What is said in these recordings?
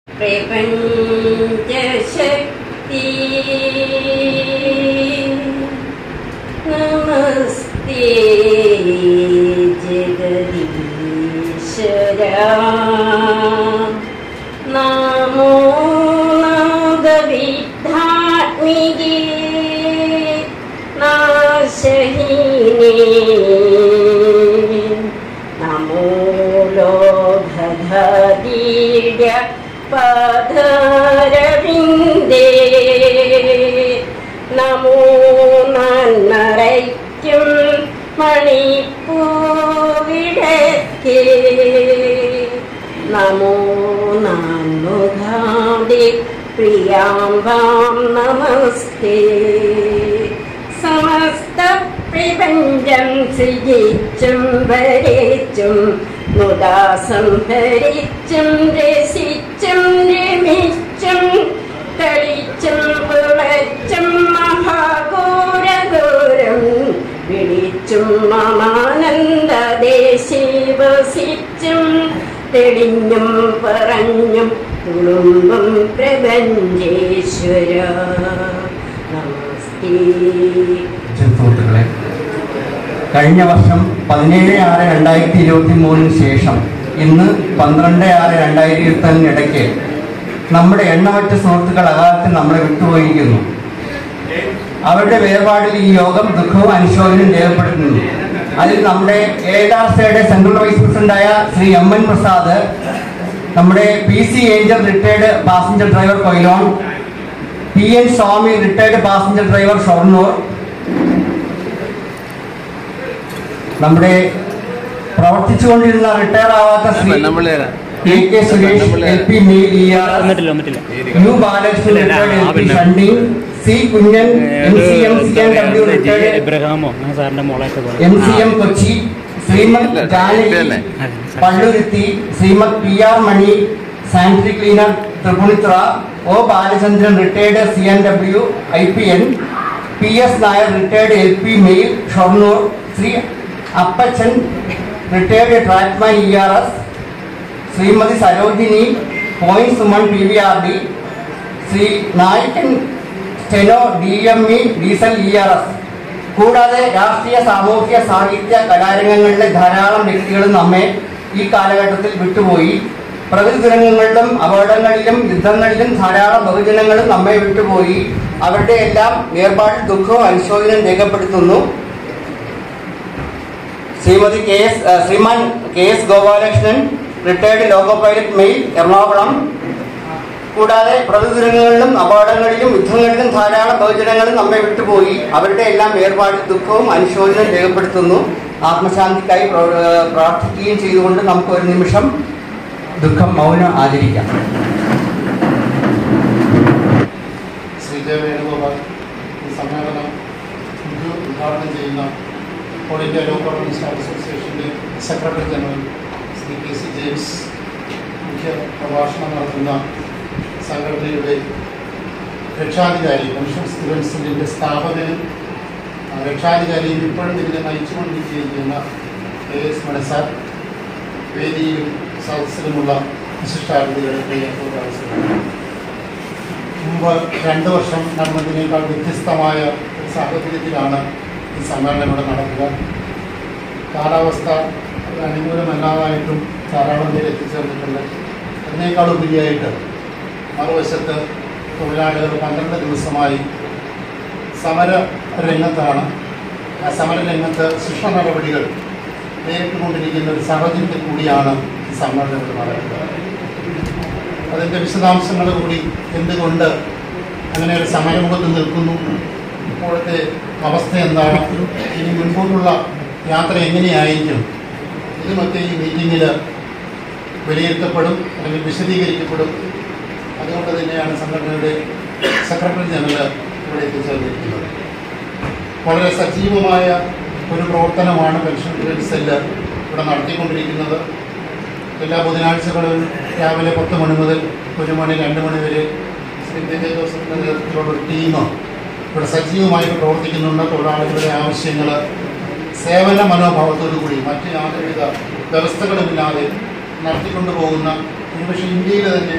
പ്രപഞ്ചശക്തി നമസ്തേ ജഗദീശ്വര നമോ നാദവിദ്ധാത്മികേ നാശഹീനേ നമോ ലോഭധീര പദരവിന്ദേ നമോ നന്നറയ്ക്കും മണിപ്പൂവിടക്കേ നമോ നാന്നുകാതെ പ്രിയാമ്പാം നമസ്തേ സമസ്ത പ്രപഞ്ചം സൃജിച്ചും ഭരിച്ചും മുദാസം ഭരിച്ചും രസിച്ചും രമിച്ചും കളിച്ചും വിളച്ചും മഹാഘോരഘോരം വിളിച്ചും മമാനന്ദദേശി വസിച്ചും തെളിഞ്ഞും പറഞ്ഞും കുളുമ്പും പ്രപഞ്ചേശ്വര നമസ്തേ സുഹൃത്തുക്കളെ കഴിഞ്ഞ വർഷം പതിനേഴ് ആറ് രണ്ടായിരത്തി ഇരുപത്തി മൂന്നിന് ശേഷം ഇന്ന് പന്ത്രണ്ട് ആറ് രണ്ടായിരത്തി ഇരുപത്തി ഇടയ്ക്ക് നമ്മുടെ എണ്ണമറ്റ സുഹൃത്തുക്കൾ അകാലത്തിൽ നമ്മളെ വിട്ടുപോയിരിക്കുന്നു അവരുടെ വേർപാടിൽ ഈ യോഗം ദുഃഖവും അനുശോചനവും രേഖപ്പെടുത്തുന്നു അതിൽ നമ്മുടെ ഏഴാർസയുടെ സെൻട്രൽ വൈസ് പ്രസിഡന്റായ ശ്രീ എം എൻ പ്രസാദ് നമ്മുടെ P C Angel retired passenger driver Quilon P N Swamy retired passenger driver Shoranur നമ്മുടെ പ്രവർത്തിച്ചുകൊണ്ടിരുന്ന റിട്ടയർ ആവാത്ത Shri K K Suresh L P വന്നിട്ടില്ല വന്നിട്ടില്ല U Balakrishnan retired L P shunting C Kunjan M C M C N W retired എബ്രഹാമോ അങ്ങനെ സാറിന്റെ മോളായിട്ട് പോലെ M C M Kochi Shrimad Janaki Palluruthy Shrimad P R Mani sanitary cleaner Tripunithura O Balachandran retired C N W I P N P S Nair retired L P mail Shoranur Shri Appachan retired trackman E R S Shrimati Sarojini pointsman P V R D Shri Naikkan steno D M E diesel E R S കൂടാതെ രാഷ്ട്രീയ സാമൂഹ്യ സാഹിത്യ കലാരംഗങ്ങളിലെ ധാരാളം വ്യക്തികളും നമ്മെ ഈ കാലഘട്ടത്തിൽ വിട്ടുപോയി പ്രകൃതി ദുരന്തങ്ങളിലും അപകടങ്ങളിലും യുദ്ധങ്ങളിലും ധാരാളം ബഹുജനങ്ങളും നമ്മെ വിട്ടുപോയി അവരുടെ എല്ലാം വേർപാടിൽ ദുഃഖവും അനുശോചനവും രേഖപ്പെടുത്തുന്നു ശ്രീമതി കെ എസ് ഏഹ് Shriman K S Gopalakrishnan retired loco pilot mail Ernakulam കൂടാതെ പ്രകൃതിദുരന്തങ്ങളിലും അപകടങ്ങളിലും യുദ്ധങ്ങളിലും ധാരാളം ബഹുജനങ്ങളും നമ്മെ വിട്ടുപോയി അവരുടെ എല്ലാം വേർപാടിൽ ദുഃഖവും അനുശോചനവും രേഖപ്പെടുത്തുന്നു ആത്മശാന്തിക്കായി പ്രവ- ഏഹ് പ്രാർത്ഥിക്കുകയും ചെയ്തുകൊണ്ട് നമുക്ക് ഒരു നിമിഷം ദുഃഖം മൗനം ആചരിക്കാം ശ്രീ ജെ വേണുഗോപാൽ ഈ സമ്മേളനം ഇത് ഉദ്ഘാടനം ചെയ്യുന്ന ഓൾ ഇന്ത്യ ലോ കോമൺ സ്റ്റാഫ് അസോസിയേഷൻ്റെ secretary general Shri K C James മുഖ്യ പ്രഭാഷണം നടത്തുന്ന സംഘടനയുടെ രക്ഷാധികാരി പെൻഷൻ സ്റ്റുഡൻസിൻ്റെ സ്ഥാപകനും ആ, രക്ഷാധികാരിയും ഇപ്പോഴും ഇതിനെ നയിച്ചുകൊണ്ടിരിക്കുകയും ചെയ്യുന്ന കെ എസ് മനസാർ വേദിയിലും സദസ്സിലുമുള്ള വിശിഷ്ടാതിഥികളെ പ്രിയപ്പെട്ട അവസരം മുമ്പ് രണ്ട് വർഷം നടന്നതിനേക്കാൾ വ്യത്യസ്തമായ ഒരു സാഹചര്യത്തിലാണ് ഈ സമ്മേളനം ഇവിടെ നടക്കുക കാലാവസ്ഥ ഒരു അനുകൂലമല്ലാതായിട്ടും ധാരാളം പേര് എത്തിച്ചേർന്നിട്ടുണ്ട് അതിനേക്കാൾ ഉപരിയായിട്ട് മറുവശത്ത് തൊഴിലാളികൾ പന്ത്രണ്ട് ദിവസമായി സമര രംഗത്താണ് ആ സമര രംഗത്ത് ശിക്ഷ നടപടികൾ നേരിട്ടുകൊണ്ടിരിക്കുന്ന ഒരു സാഹചര്യത്തിൽ കൂടിയാണ് ഈ സമ്മേളനം ഇവിടെ നടക്കുന്നത് അതിൻ്റെ വിശദാംശങ്ങൾ കൂടി എന്തുകൊണ്ട് അങ്ങനെ ഒരു സമരമുഖത്ത് നിൽക്കുന്നു ഇപ്പോഴത്തെ അവസ്ഥ എന്താണ് ഇനി മുൻപോട്ടുള്ള യാത്ര എങ്ങനെയായിരിക്കും ഇതുമൊക്കെ ഈ മീറ്റിങ്ങിൽ വിലയിരുത്തപ്പെടും അല്ലെങ്കിൽ വിശദീകരിക്കപ്പെടും അതുകൊണ്ട് തന്നെയാണ് സംഘടനയുടെ സെക്രട്ടറി ജനറൽ ഇവിടെ എത്തിച്ചേർന്നിരിക്കുന്നത് വളരെ സജീവമായ ഒരു പ്രവർത്തനമാണ് പെൻഷൻ ക്രെഡിറ്റ് സെല്ല് ഇവിടെ നടത്തിക്കൊണ്ടിരിക്കുന്നത് എല്ലാ ബുധനാഴ്ചകളിലും രാവിലെ പത്ത് മണി മുതൽ ഒരു മണി രണ്ട് മണി വരെ ശ്രീ വിജയ ജോസഫിൻ്റെ നേതൃത്വത്തിലുള്ള ഒരു ടീം ഇവിടെ സജീവമായിട്ട് പ്രവർത്തിക്കുന്നുണ്ട് തൊഴിലാളികളുടെ ആവശ്യങ്ങൾ സേവന മനോഭാവത്തോടു കൂടി മറ്റ് യാതൊരുവിധ വ്യവസ്ഥകളുമില്ലാതെ നടത്തിക്കൊണ്ടു പോകുന്ന ഒരുപക്ഷെ ഇന്ത്യയിലെ തന്നെ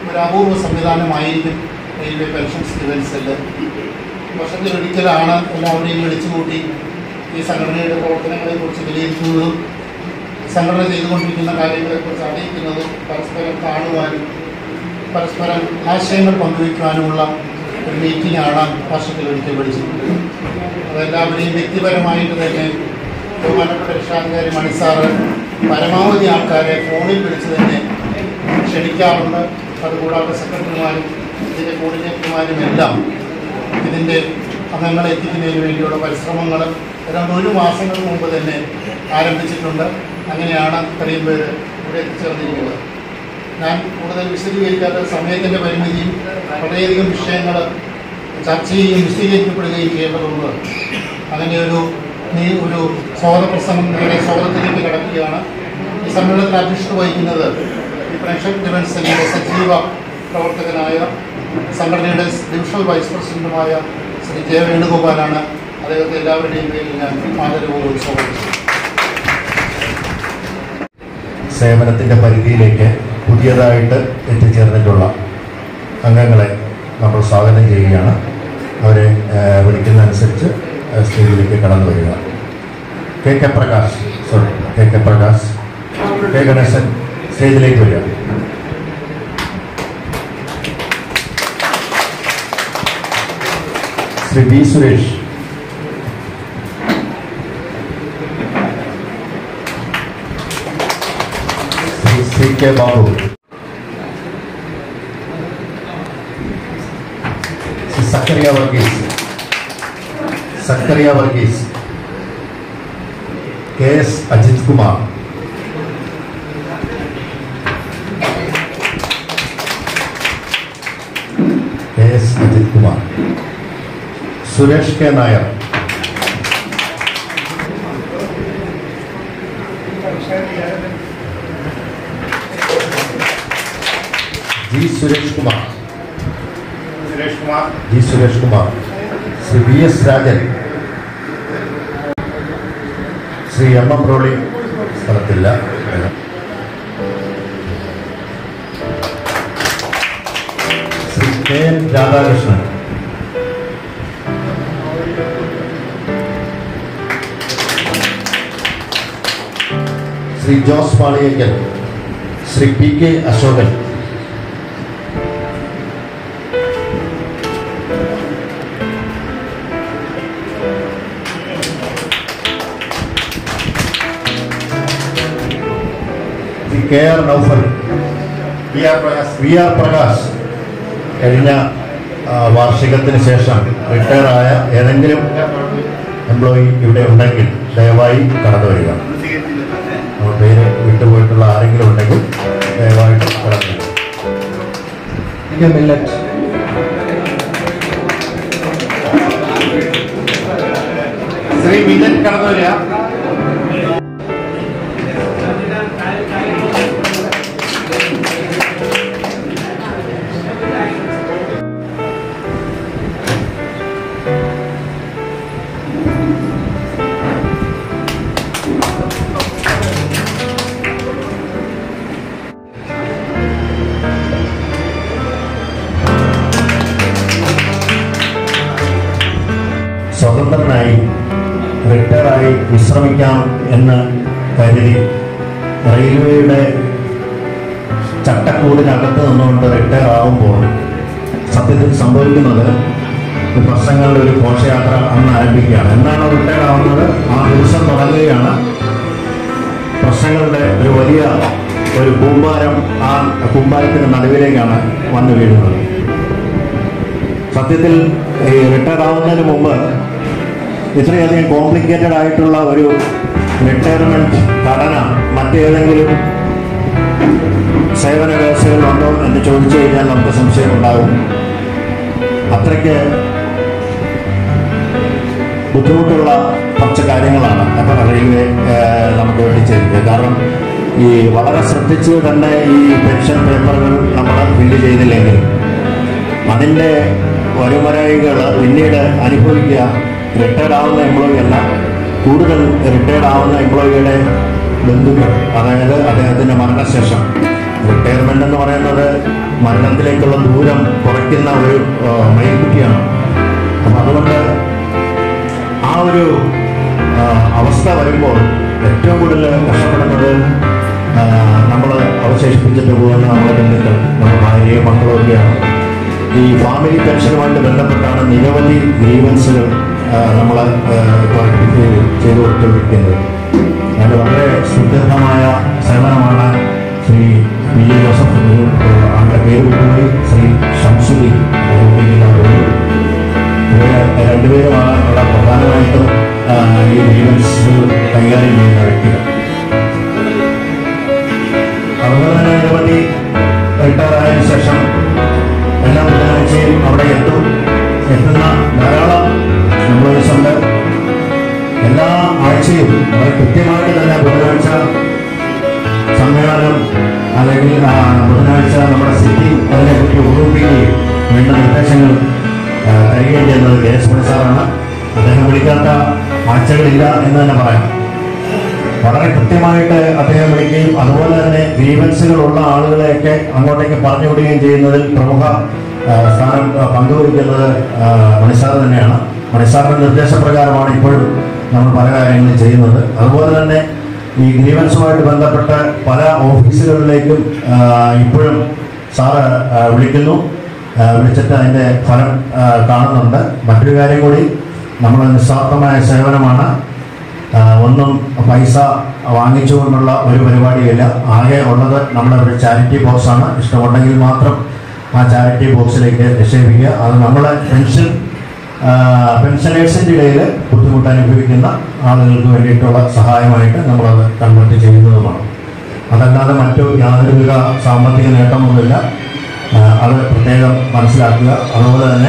ഒരു അപൂർവ സംവിധാനമായിരിക്കും റെയിൽവേ പെൻഷൻ സ്റ്റീവൻ സെല്ല് വർഷത്തിലൊരിക്കലാണ് എല്ലാവരെയും വിളിച്ചു കൂട്ടി ഈ സംഘടനയുടെ പ്രവർത്തനങ്ങളെക്കുറിച്ച് വിലയിരുത്തുന്നതും സംഘടന ചെയ്തുകൊണ്ടിരിക്കുന്ന കാര്യങ്ങളെക്കുറിച്ച് അറിയിക്കുന്നതും പരസ്പരം കാണുവാനും പരസ്പരം ആശയങ്ങൾ പങ്കുവയ്ക്കുവാനുമുള്ള ഒരു മീറ്റിംഗാണ് വർഷത്തിലൊരിക്കൽ വിളിച്ചത് അതെല്ലാവരെയും വ്യക്തിപരമായിട്ട് തന്നെ ബഹുമാനപ്പെട്ട രക്ഷാധികാരി മണിസാറ് പരമാവധി ആൾക്കാരെ ഫോണിൽ വിളിച്ച് തന്നെ ക്ഷണിക്കാറുണ്ട് അതുകൂടാതെ സെക്രട്ടറിമാരും ഇതിൻ്റെ കോർഡിനേറ്റർമാരും എല്ലാം ഇതിൻ്റെ അംഗങ്ങളെ എത്തിക്കുന്നതിന് വേണ്ടിയുള്ള പരിശ്രമങ്ങൾ ഏതാണ്ട് ഒരു മാസങ്ങൾക്ക് മുമ്പ് തന്നെ ആരംഭിച്ചിട്ടുണ്ട് അങ്ങനെയാണ് ഇത്രയും പേര് ഇവിടെ എത്തിച്ചേർന്നിരിക്കുന്നത് ഞാൻ കൂടുതൽ വിശദീകരിക്കാത്ത സമയത്തിൻ്റെ പരിമിതിയും വളരെയധികം വിഷയങ്ങൾ ചർച്ച ചെയ്യുകയും വിശദീകരിക്കപ്പെടുകയും ചെയ്യേണ്ടതുണ്ട് അങ്ങനെ ഒരു നീ ഒരു സ്വാഗത പ്രസംഗം നിങ്ങളുടെ സ്വാഗതത്തിലേക്ക് കിടക്കുകയാണ് ഈ സമ്മേളനത്തിൽ അധ്യക്ഷത വഹിക്കുന്നത് ഈ പ്രേക്ഷക ഡിഫൻസ് സെല്ലിൻ്റെ സജീവ പ്രവർത്തകനായ സംഘടനയുടെ ഡിവിഷണൽ വൈസ് പ്രസിഡന്റുമായ ശ്രീ ജെ വേണുഗോപാലാണ് അദ്ദേഹത്തെ എല്ലാവരുടെയും പേരിൽ ഞാൻ ആദരവോട് സ്വാഗതം ചെയ്യുന്നു സേവനത്തിൻ്റെ പരിധിയിലേക്ക് പുതിയതായിട്ട് എത്തിച്ചേർന്നിട്ടുള്ള അംഗങ്ങളെ നമ്മൾ സ്വാഗതം ചെയ്യുകയാണ് അവരെ ഏഹ്, വിളിക്കുന്നതനുസരിച്ച് ഏഹ്, സ്റ്റേജിലേക്ക് കടന്നു വരിക K K Prakash sorry K K Prakash K Ganesan സ്റ്റേജിലേക്ക് വരിക Shri B Suresh Shri C K Babu Shri Zachariah Varghese Zachariah Varghese K S Ajith Kumar K S Ajith Kumar Suresh K Nair G Suresh Kumar Suresh Kumar G Suresh Kumar Shri V S Rajan Shri M M Rolly സ്ഥലത്തില്ല Shri K N Radhakrishnan Shri Jose Paliyakkal Shri P K Ashokan Shri K R Naufal V R Prayas V R Prakash കഴിഞ്ഞ ആ, വാർഷികത്തിന് ശേഷം റിട്ടയർ ആയ ഏതെങ്കിലും employee ഇവിടെ ഉണ്ടെങ്കിൽ ദയവായി കടന്നു വരിക നമ്മൾ പേര് വിട്ടുപോയിട്ടുള്ള ആരെങ്കിലും ഉണ്ടെങ്കിൽ ദയവായിട്ട് കടന്നു വരിക മില്ലറ്റ് ശ്രീ വിജൻ കടന്നു വരിക സ്വതന്ത്രനായി റിട്ടയറായി വിശ്രമിക്കാം എന്ന് കരുതി റെയിൽവേയുടെ ചട്ടക്കൂടിനകത്ത് നിന്നുകൊണ്ട് റിട്ടയർ ആകുമ്പോൾ സത്യത്തിൽ സംഭവിക്കുന്നത് ഈ പ്രശ്നങ്ങളുടെ ഒരു ഘോഷയാത്ര അന്ന് ആരംഭിക്കുകയാണ് എന്നാണ് റിട്ടയർ ആവുന്നത് ആ ദിവസം തുടങ്ങുകയാണ് പ്രശ്നങ്ങളുടെ ഒരു വലിയ ഒരു കൂമ്പാരം ആ കൂമ്പാരത്തിന് നടുവിലേക്കാണ് വന്നു വീഴുന്നത് സത്യത്തിൽ ഈ റിട്ടയർ ആവുന്നതിന് മുമ്പ് ഇത്രയധികം കോംപ്ലിക്കേറ്റഡ് ആയിട്ടുള്ള ഒരു റിട്ടയർമെന്റ് ഘടന മറ്റേതെങ്കിലും സേവന വ്യവസ്ഥകളുണ്ടോ എന്ന് ചോദിച്ചു കഴിഞ്ഞാൽ നമുക്ക് സംശയം ഉണ്ടാകും അത്രയ്ക്ക് ബുദ്ധിമുട്ടുള്ള കുറച്ച് കാര്യങ്ങളാണ് അപ്പോൾ റെയിൽവേ ഏഹ്, നമുക്ക് വേണ്ടി ചെയ്തത് കാരണം ഈ വളരെ ശ്രദ്ധിച്ച് തന്നെ ഈ പെൻഷൻ പേപ്പറുകൾ നമ്മൾ ഫില്ല് ചെയ്തില്ലെങ്കിൽ അതിൻ്റെ വരുമരായികൾ പിന്നീട് അനുഭവിക്കുക റിട്ടയർഡ് ആവുന്ന എംപ്ലോയി അല്ല കൂടുതൽ റിട്ടയർഡ് ആവുന്ന എംപ്ലോയിയുടെ ബന്ധുക്കൾ അതായത് അദ്ദേഹത്തിൻ്റെ മരണശേഷം റിട്ടയർമെൻ്റ് എന്ന് പറയുന്നത് മരണത്തിലേക്കുള്ള ദൂരം കുറയ്ക്കുന്ന ഒരു ആ, മയിൽക്കുട്ടിയാണ് അപ്പം അതുകൊണ്ട് ആ ഒരു ആ, അവസ്ഥ വരുമ്പോൾ ഏറ്റവും കൂടുതൽ കഷ്ടപ്പെടുന്നത് നമ്മൾ അവശേഷിപ്പിച്ചിട്ട് പോകുന്ന നമ്മുടെ ബന്ധുക്കൾ നമ്മുടെ ഭാര്യയും മക്കളും ഒക്കെയാണ് ഈ ഫാമിലി പെൻഷനുമായിട്ട് ബന്ധപ്പെട്ടാണ് നിരവധി ഗ്രീവൻസുകൾ നമ്മൾ ചെയ്തു കൊടുത്തുകൊണ്ടിരിക്കുന്നത് അതിൽ വളരെ സുദീർഘമായ സേവനമാണ് ശ്രീ വി എ ജോസഫ് ഒരു, ആ, ആളുടെ പേര് വിട്ടുപോയി ശ്രീ ഷംസുദ്ദീൻ നിർവഹിക്കുന്ന ഇവര് രണ്ടുപേരുമാണ് ഇവിടെ പ്രധാനമായിട്ടും ആ, ഈ ഗ്രീവൻസ് കൈകാര്യം ചെയ്യുന്ന വ്യക്തികൾ അതുപോലെ തന്നെ നിരവധി റിട്ടയറായതിനു ശേഷം എല്ലാ ബുധനാഴ്ചയും അവിടെ എത്തും എത്തുന്ന ധാരാളം എംപ്ലോയീസ് ഉണ്ട് എല്ലാ ആഴ്ചയും വളരെ കൃത്യമായിട്ട് തന്നെ ബുധനാഴ്ച സമ്മേളനം അല്ലെങ്കിൽ ആ, ബുധനാഴ്ച നമ്മുടെ സിറ്റിംഗ് അതിനെപ്പറ്റി ഓർമ്മിപ്പിക്കുകയും വേണ്ട നിർദ്ദേശങ്ങൾ ആ, തരികയും ചെയ്യുന്നത് കെ എസ് മണി സാറാണ് അദ്ദേഹം വിളിക്കാത്ത ആഴ്ചകളില്ല എന്ന് തന്നെ പറയാം വളരെ കൃത്യമായിട്ട് അദ്ദേഹം വിളിക്കുകയും അതുപോലെ തന്നെ ഗ്രീവൻസുകളുള്ള ആളുകളെയൊക്കെ അങ്ങോട്ടേക്ക് പറഞ്ഞു വിടുകയും ചെയ്യുന്നതിൽ പ്രമുഖ ആ, സ്ഥാനം ആ, പങ്കുവഹിക്കുന്നത് ആ, മണിസാർ തന്നെയാണ് മണിസാറിന്റെ നിർദ്ദേശപ്രകാരമാണ് ഇപ്പോഴും നമ്മൾ പല കാര്യങ്ങളും ചെയ്യുന്നത് അതുപോലെ തന്നെ ഈ ഗ്രീവൻസുമായിട്ട് ബന്ധപ്പെട്ട പല ഓഫീസുകളിലേക്കും ആ, ഇപ്പോഴും സാറ് ആ, വിളിക്കുന്നു ആ, വിളിച്ചിട്ട് അതിൻ്റെ ഫലം ആ, കാണുന്നുണ്ട് മറ്റൊരു കാര്യം കൂടി നമ്മൾ നിസ്വാർത്ഥമായ സേവനമാണ് ആ, ഒന്നും പൈസ വാങ്ങിച്ചുകൊണ്ടുള്ള ഒരു പരിപാടിയില്ല ആകെ ഉള്ളത് നമ്മുടെ ഒരു ചാരിറ്റി ബോക്സാണ് ഇഷ്ടമുണ്ടെങ്കിൽ മാത്രം ആ ചാരിറ്റി ബോക്സിലേക്ക് നിക്ഷേപിക്കുക അത് നമ്മളെ പെൻഷൻ പെൻഷനേഴ്സിൻ്റെ ഇടയിൽ ബുദ്ധിമുട്ട് അനുഭവിക്കുന്ന ആളുകൾക്ക് വേണ്ടിയിട്ടുള്ള സഹായമായിട്ട് നമ്മളത് കൺവെർട്ട് ചെയ്യുന്നതുമാണ് അതല്ലാതെ മറ്റു യാതൊരുവിധ സാമ്പത്തിക നേട്ടമൊന്നുമില്ല ആ, അത് പ്രത്യേകം മനസ്സിലാക്കുക അതുപോലെ തന്നെ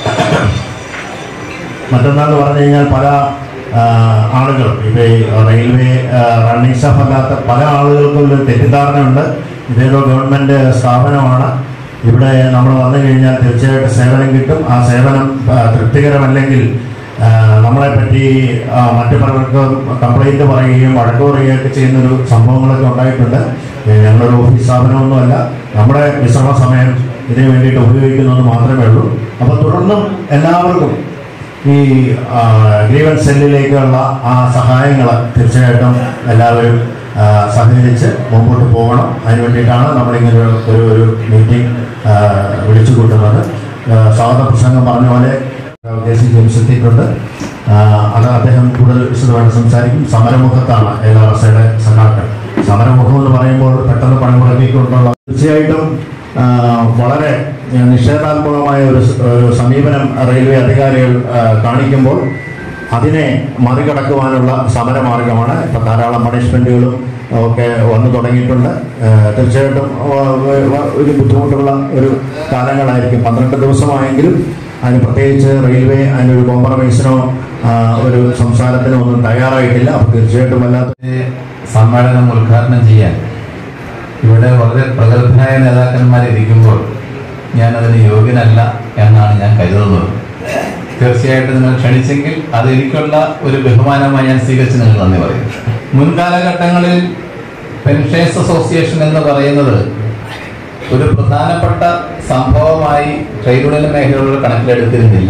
മറ്റൊന്നാന്ന് പറഞ്ഞു കഴിഞ്ഞാൽ പല ആ, ആളുകൾ ഇപ്പൊ ഈ റെയിൽവേ ആ, റണ്ണിംഗ് സ്റ്റാഫ് അല്ലാത്ത പല ആളുകൾക്കും ഒരു തെറ്റിദ്ധാരണയുണ്ട് ഇതേതോ ഗവൺമെന്റ് സ്ഥാപനമാണ് ഇവിടെ നമ്മൾ വന്നു കഴിഞ്ഞാൽ തീർച്ചയായിട്ടും സേവനം കിട്ടും ആ സേവനം ആ, തൃപ്തികരമല്ലെങ്കിൽ ആ, നമ്മളെ പറ്റി ആ, മറ്റു പലർക്കും കംപ്ലൈന്റ് പറയുകയും വഴക്ക് പറയുകയൊക്കെ ചെയ്യുന്നൊരു സംഭവങ്ങളൊക്കെ ഉണ്ടായിട്ടുണ്ട് ഏ, ഞങ്ങളൊരു ഓഫീസ് സ്ഥാപനമൊന്നുമല്ല നമ്മുടെ വിശ്രമ സമയം ഇതിനു വേണ്ടിയിട്ട് ഉപയോഗിക്കുന്നത് മാത്രമേ ഉള്ളൂ അപ്പോൾ തുടർന്നും എല്ലാവർക്കും ഈ ഗ്രീവൻ സെല്ലിലേക്കുള്ള ആ സഹായങ്ങൾ തീർച്ചയായിട്ടും എല്ലാവരും ആ, സഹകരിച്ച് മുമ്പോട്ട് പോകണം അതിന് വേണ്ടിയിട്ടാണ് നമ്മളിങ്ങനെ ഒരു ഒരു ഒരു മീറ്റിംഗ് വിളിച്ചു കൂട്ടുന്നത് ആ, സ്വാഗത പ്രസംഗം പറഞ്ഞ പോലെ ഉദ്ദേശിച്ച് ജംസെത്തിയിട്ടുണ്ട് അത് അദ്ദേഹം കൂടുതൽ വിശദമായിട്ട് സംസാരിക്കും സമരമുഖത്താണ് എല്ലാ വർഷയുടെ സന്നാഹം സമരമുഖം എന്ന് പറയുമ്പോൾ പെട്ടെന്ന് പണം മുടക്കിക്കൊണ്ടുള്ള തീർച്ചയായിട്ടും ആ, വളരെ നിഷേധാത്മകമായ ഒരു സ- ഒരു സമീപനം റെയിൽവേ അധികാരികൾ ആ, കാണിക്കുമ്പോൾ അതിനെ മറികടക്കുവാനുള്ള സമരമാർഗമാണ് ഇപ്പം ധാരാളം പണിഷ്മെൻറ്റുകളും ഒക്കെ വന്നു തുടങ്ങിയിട്ടുണ്ട് ആ, തീർച്ചയായിട്ടും ആ, വ- ഒരു ബുദ്ധിമുട്ടുള്ള ഒരു കാലങ്ങളായിരിക്കും പന്ത്രണ്ട് ദിവസമായെങ്കിലും അതിന് പ്രത്യേകിച്ച് റെയിൽവേ അതിനൊരു കോംപ്രമൈസിനോ ആ, ഒരു സംസാരത്തിനോ ഒന്നും തയ്യാറായിട്ടില്ല അപ്പോൾ തീർച്ചയായിട്ടും വല്ലാത്ത ഈ സമ്മേളനം ഉദ്ഘാടനം ചെയ്യാൻ ഇവിടെ വളരെ പ്രഗത്ഭനായ നേതാക്കന്മാർ ഇരിക്കുമ്പോൾ ഞാൻ അതിന് യോഗ്യനല്ല എന്നാണ് ഞാൻ കരുതുന്നത് തീർച്ചയായിട്ടും നിങ്ങൾ ക്ഷണിച്ചെങ്കിൽ അത് എനിക്കുള്ള ഒരു ബഹുമാനമായി ഞാൻ സ്വീകരിച്ച് നിങ്ങൾ നന്ദി പറയും മുൻകാലഘട്ടങ്ങളിൽ പെൻഷേഴ്സ് അസോസിയേഷൻ എന്ന് പറയുന്നത് ഒരു പ്രധാനപ്പെട്ട സംഭവമായി ട്രേഡ് യൂണിയൻ മേഖലകൾ കണക്കിലെടുത്തിരുന്നില്ല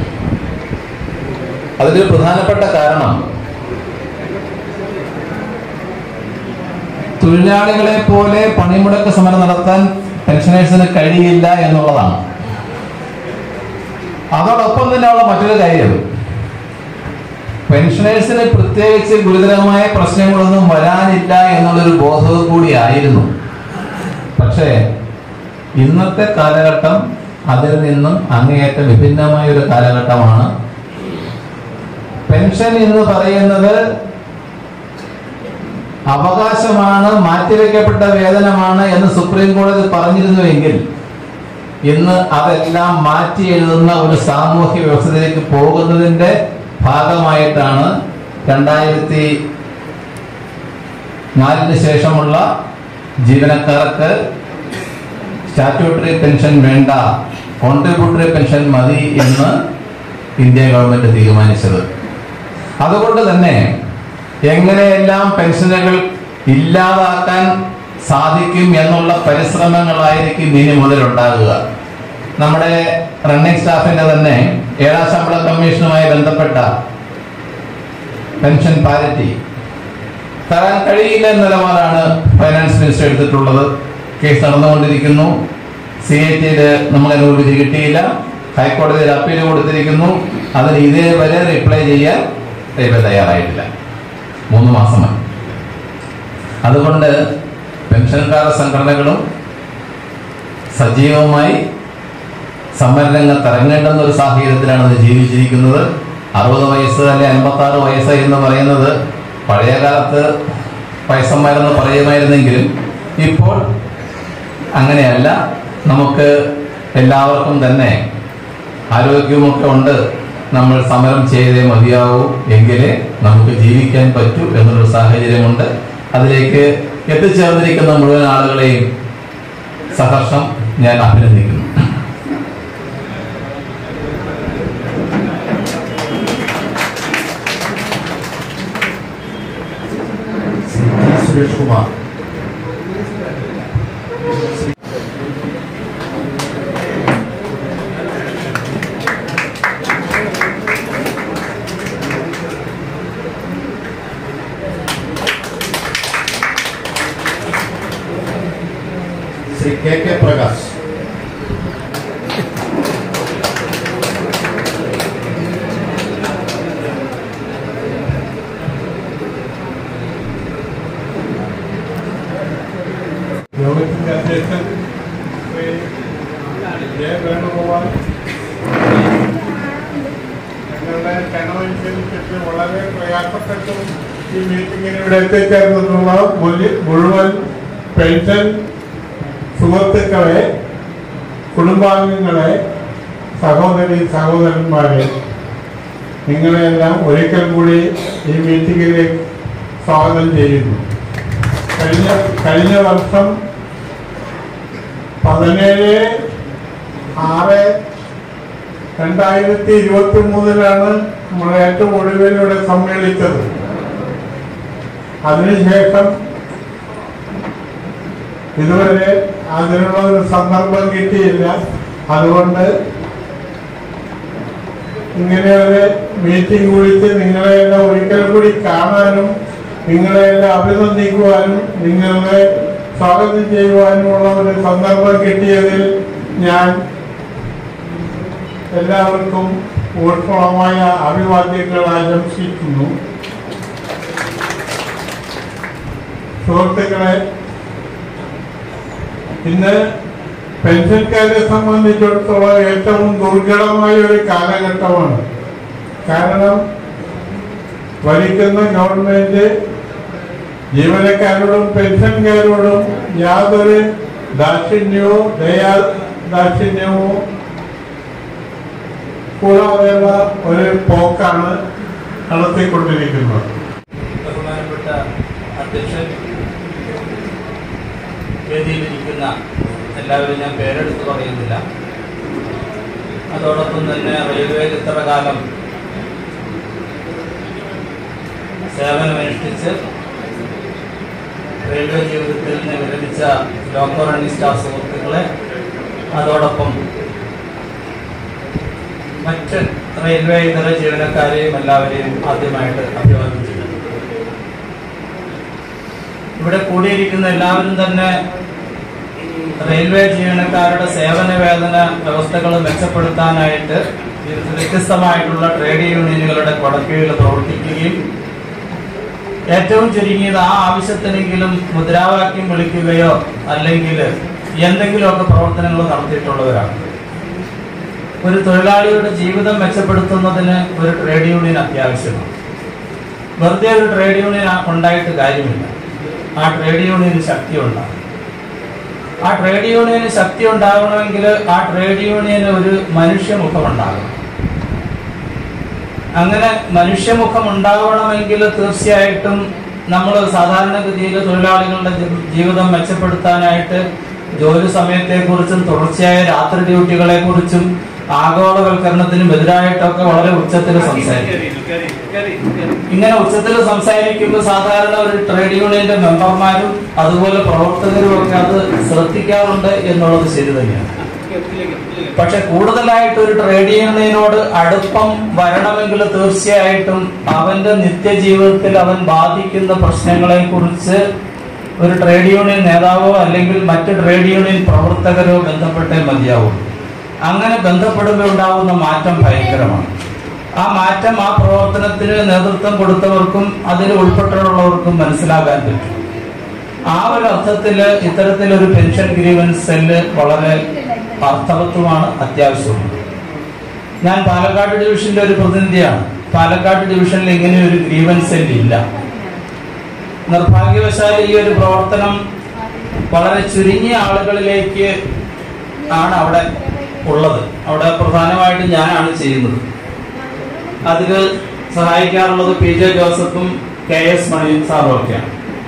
അതിലൊരു പ്രധാനപ്പെട്ട കാരണം തൊഴിലാളികളെ പോലെ പണിമുടക്ക് സമരം നടത്താൻ പെൻഷനേഴ്സിന് കഴിയില്ല എന്നുള്ളതാണ് അതോടൊപ്പം തന്നെയുള്ള മറ്റൊരു കാര്യം പെൻഷനേഴ്സിന് പ്രത്യേകിച്ച് ഗുരുതരമായ പ്രശ്നങ്ങളൊന്നും വരാനില്ല എന്നുള്ളൊരു ബോധവും കൂടിയായിരുന്നു പക്ഷേ ഇന്നത്തെ കാലഘട്ടം അതിൽ നിന്നും അങ്ങേയറ്റം വിഭിന്നമായ ഒരു കാലഘട്ടമാണ് പെൻഷൻ എന്ന് പറയുന്നത് അവകാശമാണ് മാറ്റിവെക്കപ്പെട്ട വേതനമാണ് എന്ന് സുപ്രീം കോടതി പറഞ്ഞിരുന്നുവെങ്കിൽ ഇന്ന് അതെല്ലാം മാറ്റി എഴുതുന്ന ഒരു സാമൂഹ്യ വ്യവസ്ഥയിലേക്ക് പോകുന്നതിന്റെ ഭാഗമായിട്ടാണ് രണ്ടായിരത്തി നാലിന് ശേഷമുള്ള ജീവനക്കാർക്ക് സ്റ്റാറ്റ്യൂട്ടറി പെൻഷൻ വേണ്ട കോൺട്രിബ്യൂട്ടറി പെൻഷൻ മതി എന്ന് ഇന്ത്യ ഗവൺമെന്റ് തീരുമാനിച്ചത് അതുകൊണ്ട് തന്നെ എങ്ങനെയെല്ലാം പെൻഷനുകൾ ഇല്ലാതാക്കാൻ സാധിക്കും എന്നുള്ള പരിശ്രമങ്ങളായിരിക്കും ഇനി മുതൽ ഉണ്ടാകുക നമ്മുടെ റണ്ണിംഗ് സ്റ്റാഫിന്റെ തന്നെ ഏഴാം ശമ്പള കമ്മീഷനുമായി ബന്ധപ്പെട്ട പെൻഷൻ പാരിറ്റി തരാൻ കഴിയില്ല എന്ന നിലപാടാണ് ഫൈനാൻസ് മിനിസ്റ്റർ എടുത്തിട്ടുള്ളത് കേസ് നടന്നുകൊണ്ടിരിക്കുന്നു സി ഐ ടിയിൽ നമ്മൾ അനുകൂലിച്ച് കിട്ടിയില്ല ഹൈക്കോടതിയിൽ അപ്പീൽ കൊടുത്തിരിക്കുന്നു അതിന് ഇതേവരെ റിപ്ലൈ ചെയ്യാൻ റെയിൽവേ തയ്യാറായിട്ടില്ല മൂന്ന് മാസമായി അതുകൊണ്ട് പെൻഷൻകാര സംഘടനകളും സജീവമായി സമരരംഗത്ത് ഇറങ്ങേണ്ടുന്ന ഒരു സാഹചര്യത്തിലാണ് ഇത് ജീവിച്ചിരിക്കുന്നത് അറുപത് വയസ്സ് അല്ലെ അൻപത്തി ആറ് വയസ്സ് എന്ന് പറയുന്നത് പഴയ കാലത്ത് വയസ്സന്മാരെന്ന് പറയുമായിരുന്നെങ്കിലും ഇപ്പോൾ അങ്ങനെയല്ല നമുക്ക് എല്ലാവർക്കും തന്നെ ആരോഗ്യമൊക്കെ ഉണ്ട് നമ്മൾ സമരം ചെയ്തേ മതിയാവൂ എങ്കിലേ നമുക്ക് ജീവിക്കാൻ പറ്റൂ എന്നൊരു സാഹചര്യമുണ്ട് അതിലേക്ക് എത്തിച്ചേർന്നിരിക്കുന്ന മുഴുവൻ ആളുകളെയും സഹർഷം ഞാൻ അഭിനന്ദിക്കുന്നു Shri G Suresh Kumar Shri K K Prakash യോഗത്തിന്റെ അധ്യക്ഷൻ ശ്രീ ജെ വേണുഗോപാൽ ഞങ്ങളുടെ ക്ഷണമനുസരിച്ചിട്ട് വളരെ പ്രയാസപ്പെട്ടു ഈ മീറ്റിങ്ങിന് ഇവിടെ എത്തിച്ചേർന്നിട്ടുള്ള മുഴു- മുഴുവൻ പെൻഷൻ സുഹൃത്തുക്കളെ കുടുംബാംഗങ്ങളെ സഹോദരി സഹോദരന്മാരെ നിങ്ങളെല്ലാം ഒരിക്കൽ കൂടി ഈ മീറ്റിംഗിലേക്ക് സ്വാഗതം ചെയ്യുന്നു കഴിഞ്ഞ കഴിഞ്ഞ വർഷം പതിനേഴ് ആറ് രണ്ടായിരത്തി ഇരുപത്തി മൂന്നിലാണ് നമ്മൾ ഏറ്റവും ഒടുവിലൂടെ സമ്മേളിച്ചത് അതിനുശേഷം ഇതുവരെ അതിനുള്ള ഒരു സന്ദർഭം കിട്ടിയില്ല അതുകൊണ്ട് ഇങ്ങനെ ഒരു മീറ്റിംഗ് വിളിച്ച് നിങ്ങളെല്ലാം ഒരിക്കൽ കൂടി കാണാനും നിങ്ങളെല്ലാം അഭിനന്ദിക്കുവാനും നിങ്ങളെ സ്വാഗതം ചെയ്യുവാനുമുള്ള ഒരു സന്ദർഭം കിട്ടിയതിൽ ഞാൻ എല്ലാവർക്കും ഊഷ്മളമായ അഭിവാദ്യങ്ങൾ ആശംസിക്കുന്നു സുഹൃത്തുക്കളെ ഇന്ന് പെൻഷൻകാരെ സംബന്ധിച്ചിടത്തോളം ഏറ്റവും ദുർഘടമായ ഒരു കാലഘട്ടമാണ് കാരണം ഭരിക്കുന്ന ഗവൺമെന്റ് ജീവനക്കാരോടും പെൻഷൻകാരോടും യാതൊരു ദാക്ഷിണ്യവോ ദയാ ദാക്ഷിണ്യമോ കൂടാതെയുള്ള ഒരു പോക്കാണ് നടത്തിക്കൊണ്ടിരിക്കുന്നത് ബഹുമാനപ്പെട്ട അധ്യക്ഷൻ വേദിയിലിരിക്കുന്ന എല്ലാവരും ഞാൻ പേരെടുത്ത് പറയുന്നില്ല അതോടൊപ്പം തന്നെ റെയിൽവേയിൽ ഇത്ര കാലം സേവനമനുഷ്ഠിച്ച് റെയിൽവേ ജീവിതത്തിൽ നിന്ന് വിരമിച്ച ലോക്കോ റണ്ണി സ്റ്റാഫ് സുഹൃത്തുക്കളെ അതോടൊപ്പം മറ്റ് റെയിൽവേ ഇതര ജീവനക്കാരെയും എല്ലാവരെയും ആദ്യമായിട്ട് അഭിവാദ്യം ചെയ്യുന്നു ഇവിടെ കൂടിയിരിക്കുന്ന എല്ലാവരും തന്നെ റെയിൽവേ ജീവനക്കാരുടെ സേവന വേതന വ്യവസ്ഥകൾ മെച്ചപ്പെടുത്താനായിട്ട് വ്യത്യസ്തമായിട്ടുള്ള ട്രേഡ് യൂണിയനുകളുടെ കൊടക്കീഴിൽ പ്രവർത്തിക്കുകയും ഏറ്റവും ചുരുങ്ങിയത് ആ ആവശ്യത്തിനെങ്കിലും മുദ്രാവാക്യം വിളിക്കുകയോ അല്ലെങ്കിൽ എന്തെങ്കിലുമൊക്കെ പ്രവർത്തനങ്ങൾ നടത്തിയിട്ടുള്ളവരാണ് ഒരു തൊഴിലാളിയുടെ ജീവിതം മെച്ചപ്പെടുത്തുന്നതിന് ഒരു ട്രേഡ് യൂണിയൻ അത്യാവശ്യമാണ് വെറുതെ ഒരു ട്രേഡ് യൂണിയൻ ആ- ഉണ്ടായിട്ട് കാര്യമില്ല ആ ട്രേഡ് യൂണിയന് ശക്തി ഉണ്ടാകും ആ ട്രേഡ് യൂണിയന് ശക്തി ഉണ്ടാകണമെങ്കിൽ ആ ട്രേഡ് യൂണിയന് ഒരു മനുഷ്യമുഖം ഉണ്ടാകണം അങ്ങനെ മനുഷ്യമുഖം ഉണ്ടാവണമെങ്കിൽ തീർച്ചയായിട്ടും നമ്മൾ സാധാരണഗതിയിൽ തൊഴിലാളികളുടെ ജി- ജീവിതം മെച്ചപ്പെടുത്താനായിട്ട് ജോലി സമയത്തെക്കുറിച്ചും തുടർച്ചയായ രാത്രി ഡ്യൂട്ടികളെ കുറിച്ചും ആഗോളവൽക്കരണത്തിനും എതിരായിട്ടൊക്കെ വളരെ ഉച്ചത്തിൽ സംസാരിക്കും ഇങ്ങനെ ഉച്ചത്തിൽ സംസാരിക്കുമ്പോൾ സാധാരണ ഒരു ട്രേഡ് യൂണിയന്റെ മെമ്പർമാരും അതുപോലെ പ്രവർത്തകരും ഒക്കെ അത് ശ്രദ്ധിക്കാറുണ്ട് എന്നുള്ളത് ശരി തന്നെയാണ് പക്ഷെ കൂടുതലായിട്ട് ഒരു ട്രേഡ് യൂണിയനോട് അടുപ്പം വരണമെങ്കിൽ തീർച്ചയായിട്ടും അവന്റെ നിത്യജീവിതത്തിൽ അവൻ ബാധിക്കുന്ന പ്രശ്നങ്ങളെ കുറിച്ച് ഒരു ട്രേഡ് യൂണിയൻ നേതാവോ അല്ലെങ്കിൽ മറ്റ് ട്രേഡ് യൂണിയൻ പ്രവർത്തകരോ ബന്ധപ്പെട്ടേ മതിയാവും അങ്ങനെ ബന്ധപ്പെടുമ്പോൾ ഉണ്ടാവുന്ന മാറ്റം ഭയങ്കരമാണ് ആ മാറ്റം ആ പ്രവർത്തനത്തിന് നേതൃത്വം കൊടുത്തവർക്കും അതിൽ ഉൾപ്പെട്ടിട്ടുള്ളവർക്കും മനസ്സിലാക്കാൻ പറ്റും ആ ഒരു അർത്ഥത്തില് ഇത്തരത്തിലൊരു പെൻഷൻ ഗ്രീവൻസ് സെല്ല് വളരെ അർത്ഥവത്വമാണ് അത്യാവശ്യമാണ് ഞാൻ പാലക്കാട് ഡിവിഷന്റെ ഒരു പ്രതിനിധിയാണ് പാലക്കാട് ഡിവിഷനിൽ ഇങ്ങനെ ഒരു ഗ്രീവൻസ് സെല്ല് ഇല്ല നിർഭാഗ്യവശാൽ ഈ ഒരു പ്രവർത്തനം വളരെ ചുരുങ്ങിയ ആളുകളിലേക്ക് ആണ് അവിടെ ഉള്ളത് അവിടെ പ്രധാനമായിട്ടും ഞാനാണ് ചെയ്യുന്നത് അതിൽ സഹായിക്കാറുള്ളത് പി ജെ ജോസഫും കെ എസ് മണി സാറും ഒക്കെയാണ്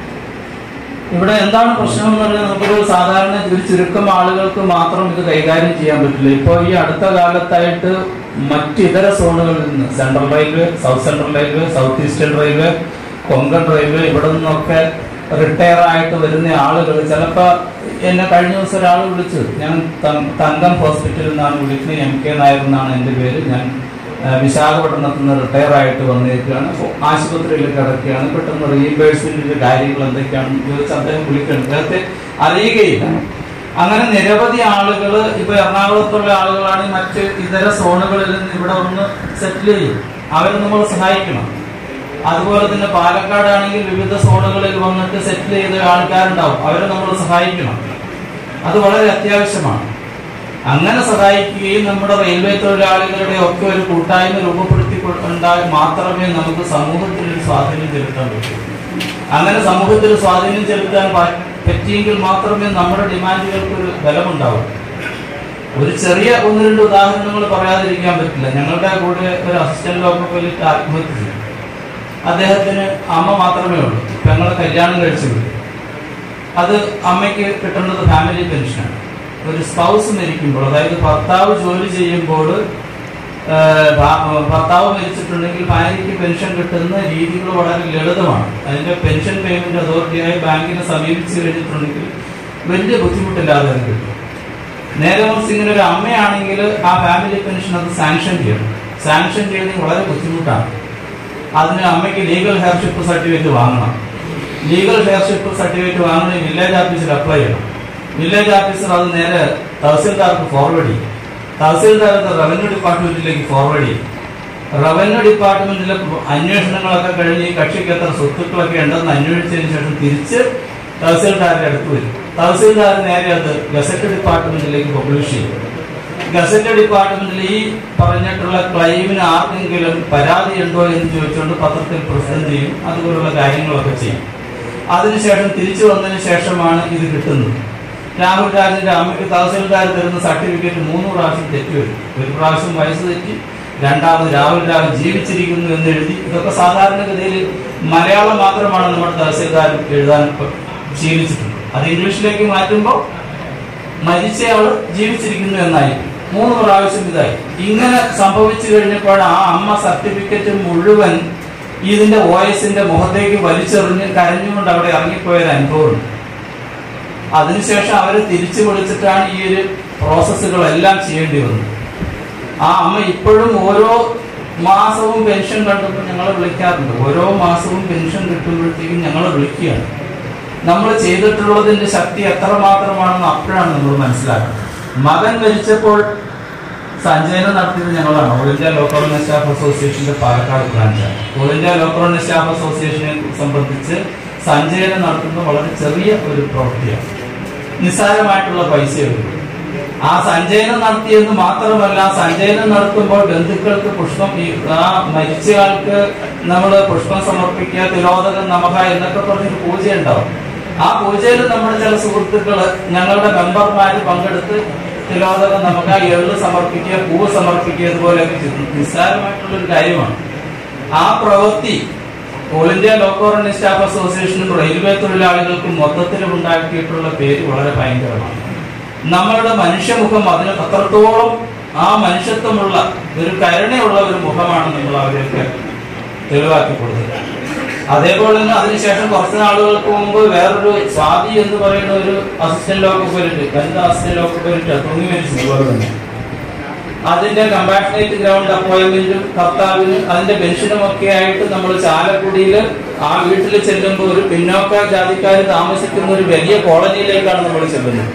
ഇവിടെ എന്താണ് പ്രശ്നം എന്ന് പറഞ്ഞാൽ നമുക്കൊരു സാധാരണ ഒരു ചുരുക്കം ആളുകൾക്ക് മാത്രം ഇത് കൈകാര്യം ചെയ്യാൻ പറ്റില്ല ഇപ്പോൾ ഈ അടുത്ത കാലത്തായിട്ട് മറ്റ് ഇതര സോണുകളിൽ നിന്ന് central railway south central railway south eastern railway Konkan railway ഇവിടെ നിന്നൊക്കെ റിട്ടയർ ആയിട്ട് വരുന്ന ആളുകൾ ചിലപ്പോൾ എന്നെ കഴിഞ്ഞ ദിവസം ഒരാൾ വിളിച്ചു ഞാൻ ത- തങ്കം ഹോസ്പിറ്റലിൽ നിന്നാണ് വിളിക്കുന്നത് എം കെ നായർ എന്നാണ് എൻ്റെ പേര് ഞാൻ ആ, വിശാഖപട്ടണത്തിൽ നിന്ന് റിട്ടയർ ആയിട്ട് വന്നിരിക്കുകയാണ് അപ്പോൾ ആശുപത്രിയിൽ കിടക്കുകയാണ് പെട്ടെന്ന് റീഇംബേഴ്സ്മെന്റിന്റെ കാര്യങ്ങൾ എന്തൊക്കെയാണെന്ന് ചോദിച്ച് അദ്ദേഹം വിളിക്കണം അദ്ദേഹത്തെ അറിയുകയില്ല അങ്ങനെ നിരവധി ആളുകൾ ഇപ്പൊ എറണാകുളത്തുള്ള ആളുകളാണെങ്കിൽ മറ്റ് ഇതര സോണുകളിൽ നിന്ന് ഇവിടെ വന്ന് സെറ്റിൽ ചെയ്യും അവരെ നമ്മൾ സഹായിക്കണം അതുപോലെ തന്നെ പാലക്കാടാണെങ്കിൽ വിവിധ സോണുകളിൽ വന്നിട്ട് സെറ്റിൽ ചെയ്ത ആൾക്കാരുണ്ടാവും അവരെ നമ്മൾ സഹായിക്കണം അത് വളരെ അത്യാവശ്യമാണ് അങ്ങനെ സഹായിക്കുകയും നമ്മുടെ റെയിൽവേ തൊഴിലാളികളുടെ ഒക്കെ ഒരു കൂട്ടായ്മ രൂപപ്പെടുത്തി ഉണ്ടായി മാത്രമേ നമുക്ക് സമൂഹത്തിൽ ഒരു സ്വാധീനം ചെലുത്താൻ പറ്റൂ അങ്ങനെ സമൂഹത്തിൽ സ്വാധീനം ചെലുത്താൻ പ- പറ്റിയെങ്കിൽ മാത്രമേ നമ്മുടെ ഡിമാൻഡുകൾക്ക് ഒരു ബലമുണ്ടാവൂ ഒരു ചെറിയ ഒന്ന് രണ്ട് ഉദാഹരണങ്ങൾ പറയാതിരിക്കാൻ പറ്റില്ല ഞങ്ങളുടെ കൂടെ ഒരു അസിസ്റ്റന്റ് ലോക്കൽ പൈലറ്റ് ആത്മഹത്യ ചെയ്തു അദ്ദേഹത്തിന് അമ്മ മാത്രമേ ഉള്ളൂ പെങ്ങളെ കല്യാണം കഴിച്ചു വിട്ടു അത് അമ്മയ്ക്ക് കിട്ടേണ്ടത് ഫാമിലി പെൻഷനാണ് ഒരു സ്പൗസ് മരിക്കുമ്പോൾ അതായത് ഭർത്താവ് ജോലി ചെയ്യുമ്പോൾ ആ, ഭ- ഭർത്താവ് മരിച്ചിട്ടുണ്ടെങ്കിൽ ഭാര്യയ്ക്ക് പെൻഷൻ കിട്ടുന്ന രീതികൾ വളരെ ലളിതമാണ് അതിന്റെ പെൻഷൻ പേയ്മെന്റ് അതോറിറ്റിയായി ബാങ്കിനെ സമീപിച്ചു കഴിഞ്ഞിട്ടുണ്ടെങ്കിൽ വലിയ ബുദ്ധിമുട്ടില്ലാതെ അത് കിട്ടും നേരെ മറിച്ച് ഇങ്ങനെ ഒരു അമ്മയാണെങ്കിൽ ആ ഫാമിലി പെൻഷൻ അത് സാങ്ഷൻ ചെയ്യണം സാങ്ഷൻ ചെയ്യണമെങ്കിൽ വളരെ ബുദ്ധിമുട്ടാണ് അതിന് അമ്മയ്ക്ക് ലീഗൽ ഹെയർഷിപ്പ് സർട്ടിഫിക്കറ്റ് വാങ്ങണം ലീഗൽ ഹെയർഷിപ്പ് സർട്ടിഫിക്കറ്റ് വാങ്ങണമെങ്കിൽ വില്ലേജ് ഓഫീസിൽ അപ്ലൈ ചെയ്യണം വില്ലേജ് ഓഫീസർ അത് നേരെ തഹസിൽദാർക്ക് ഫോർവേഡ് ചെയ്യും തഹസിൽദാർ അത് റവന്യൂ ഡിപ്പാർട്ട്മെന്റിലേക്ക് ഫോർവേഡ് ചെയ്യും റവന്യൂ ഡിപ്പാർട്ട്മെന്റിലെ അന്വേഷണങ്ങളൊക്കെ കഴിഞ്ഞ് ഈ കക്ഷിക്ക് എത്ര സ്വത്തുക്കളൊക്കെ ഉണ്ടെന്ന് അന്വേഷിച്ചതിന് ശേഷം തിരിച്ച് തഹസിൽദാരുടെ അടുത്ത് വരും തഹസിൽദാർ നേരെ അത് ഗസറ്റ് ഡിപ്പാർട്ട്മെന്റിലേക്ക് പബ്ലിഷ് ചെയ്യും ഗസറ്റ് ഡിപ്പാർട്ട്മെന്റിൽ ഈ പറഞ്ഞിട്ടുള്ള ക്ലെയിമിന് ആർക്കെങ്കിലും പരാതി ഉണ്ടോ എന്ന് ചോദിച്ചുകൊണ്ട് പത്രത്തിൽ പ്രസിഡന്റ് ചെയ്യും അതുപോലുള്ള കാര്യങ്ങളൊക്കെ ചെയ്യും അതിനുശേഷം തിരിച്ചു വന്നതിന് ശേഷമാണ് ഇത് കിട്ടുന്നത് രാഹുൽ രാജിന്റെ അമ്മയ്ക്ക് തഹസിൽദാർ തരുന്ന സർട്ടിഫിക്കറ്റ് മൂന്ന് പ്രാവശ്യം തെറ്റി വരും ഒരു പ്രാവശ്യം വയസ്സ് തെറ്റി രണ്ടാമത് രാഹുൽ രാജ് ജീവിച്ചിരിക്കുന്നു എന്ന് എഴുതി ഇതൊക്കെ സാധാരണഗതിയിൽ മലയാളം മാത്രമാണ് നമ്മുടെ തഹസിൽദാർ എഴുതാൻ ശീലിച്ചിട്ടുള്ളത് അത് ഇംഗ്ലീഷിലേക്ക് മാറ്റുമ്പോൾ മരിച്ചയാള് ജീവിച്ചിരിക്കുന്നു എന്നായി മൂന്ന് പ്രാവശ്യം ഇതായി ഇങ്ങനെ സംഭവിച്ചു കഴിഞ്ഞപ്പോൾ ആ അമ്മ സർട്ടിഫിക്കറ്റ് മുഴുവൻ ഇതിന്റെ വോയിസിന്റെ മുഖത്തേക്ക് വലിച്ചെറിഞ്ഞ് കരഞ്ഞുകൊണ്ട് അവിടെ ഇറങ്ങിപ്പോയ ഒരു അനുഭവമുണ്ട് അതിനുശേഷം അവരെ തിരിച്ചു വിളിച്ചിട്ടാണ് ഈ ഒരു പ്രോസസ്സുകളെല്ലാം ചെയ്യേണ്ടി വന്നത് ആ അമ്മ ഇപ്പോഴും ഓരോ മാസവും പെൻഷൻ കണ്ടപ്പോൾ ഞങ്ങളെ വിളിക്കാറുണ്ട് ഓരോ മാസവും പെൻഷൻ കിട്ടുമ്പോഴത്തേക്കും ഞങ്ങളെ വിളിക്കുകയാണ് നമ്മൾ ചെയ്തിട്ടുള്ളതിന്റെ ശക്തി എത്രമാത്രമാണെന്ന് അപ്പോഴാണ് നമ്മൾ മനസ്സിലാക്കുന്നത് മകൻ മരിച്ചപ്പോൾ സഞ്ചയനം നടത്തിയത് ഞങ്ങളാണ് ഓൾ ഇന്ത്യ ലോക്കൽ സ്റ്റാഫ് അസോസിയേഷന്റെ പാലക്കാട് ബ്രാഞ്ചാണ് ഓൾ ഇന്ത്യ ലോക്കൽ സ്റ്റാഫ് അസോസിയേഷനെ സംബന്ധിച്ച് സഞ്ചയനം നടത്തുന്നത് വളരെ ചെറിയ ഒരു പ്രവൃത്തിയാണ് നിസ്സാരമായിട്ടുള്ള പൈസയുള്ളൂ ആ സഞ്ചയനം നടത്തിയെന്ന് മാത്രമല്ല സഞ്ചയനം നടത്തുമ്പോൾ ബന്ധുക്കൾക്ക് പുഷ്പം ഈ ആ മരിച്ചയാൾക്ക് നമ്മൾ പുഷ്പം സമർപ്പിക്കുക തിലോദകം നമക എന്നൊക്കെ പറഞ്ഞൊരു പൂജ ഉണ്ടാവും ആ പൂജയിൽ നമ്മുടെ ചില സുഹൃത്തുക്കള് ഞങ്ങളുടെ മെമ്പർമാര് പങ്കെടുത്ത് തിലോദകം നമുക്ക് എള്ള് സമർപ്പിക്കുക പൂവ് സമർപ്പിക്കുക ഇതുപോലെയൊക്കെ ചെയ്തു നിസ്സാരമായിട്ടുള്ള ഒരു കാര്യമാണ് ആ പ്രവൃത്തി ഓൾ ഇന്ത്യ ലോക്കോറൻ സ്റ്റാഫ് അസോസിയേഷനും റെയിൽവേ തൊഴിലാളികൾക്കും മൊത്തത്തിൽ ഉണ്ടാക്കിയിട്ടുള്ള പേര് വളരെ ഭയങ്കരമാണ് നമ്മളുടെ മനുഷ്യമുഖം അതിന് അത്രത്തോളം ആ മനുഷ്യത്വമുള്ള ഒരു കരുണയുള്ള ഒരു മുഖമാണ് നമ്മൾ അവരെയൊക്കെ തെളിവാക്കി കൊടുത്തത് അതേപോലെ തന്നെ അതിനുശേഷം കുറച്ച് നാളുകൾക്ക് മുമ്പ് വേറൊരു സ്വാതി എന്ന് പറയുന്ന ഒരു അസിസ്റ്റന്റ് ലോക്ക് പോയിട്ട് വനിതാ അസിസ്റ്റന്റ് ലോക്ക് പോയിട്ട് തൂങ്ങി മരിച്ചു ഇതുപോലെ തന്നെ അതിന്റെ കമ്പാഷനേറ്റ് ഗ്രൗണ്ട് അപ്പോയിന്റ്മെന്റും ഭർത്താവിന് അതിന്റെ പെൻഷനും ഒക്കെ ആയിട്ട് നമ്മൾ ചാലക്കുടിയിൽ ആ വീട്ടിൽ ചെല്ലുമ്പോൾ ഒരു പിന്നോക്ക ജാതിക്കാർ താമസിക്കുന്ന ഒരു വലിയ കോളനിയിലേക്കാണ് നമ്മൾ ചെല്ലുന്നത്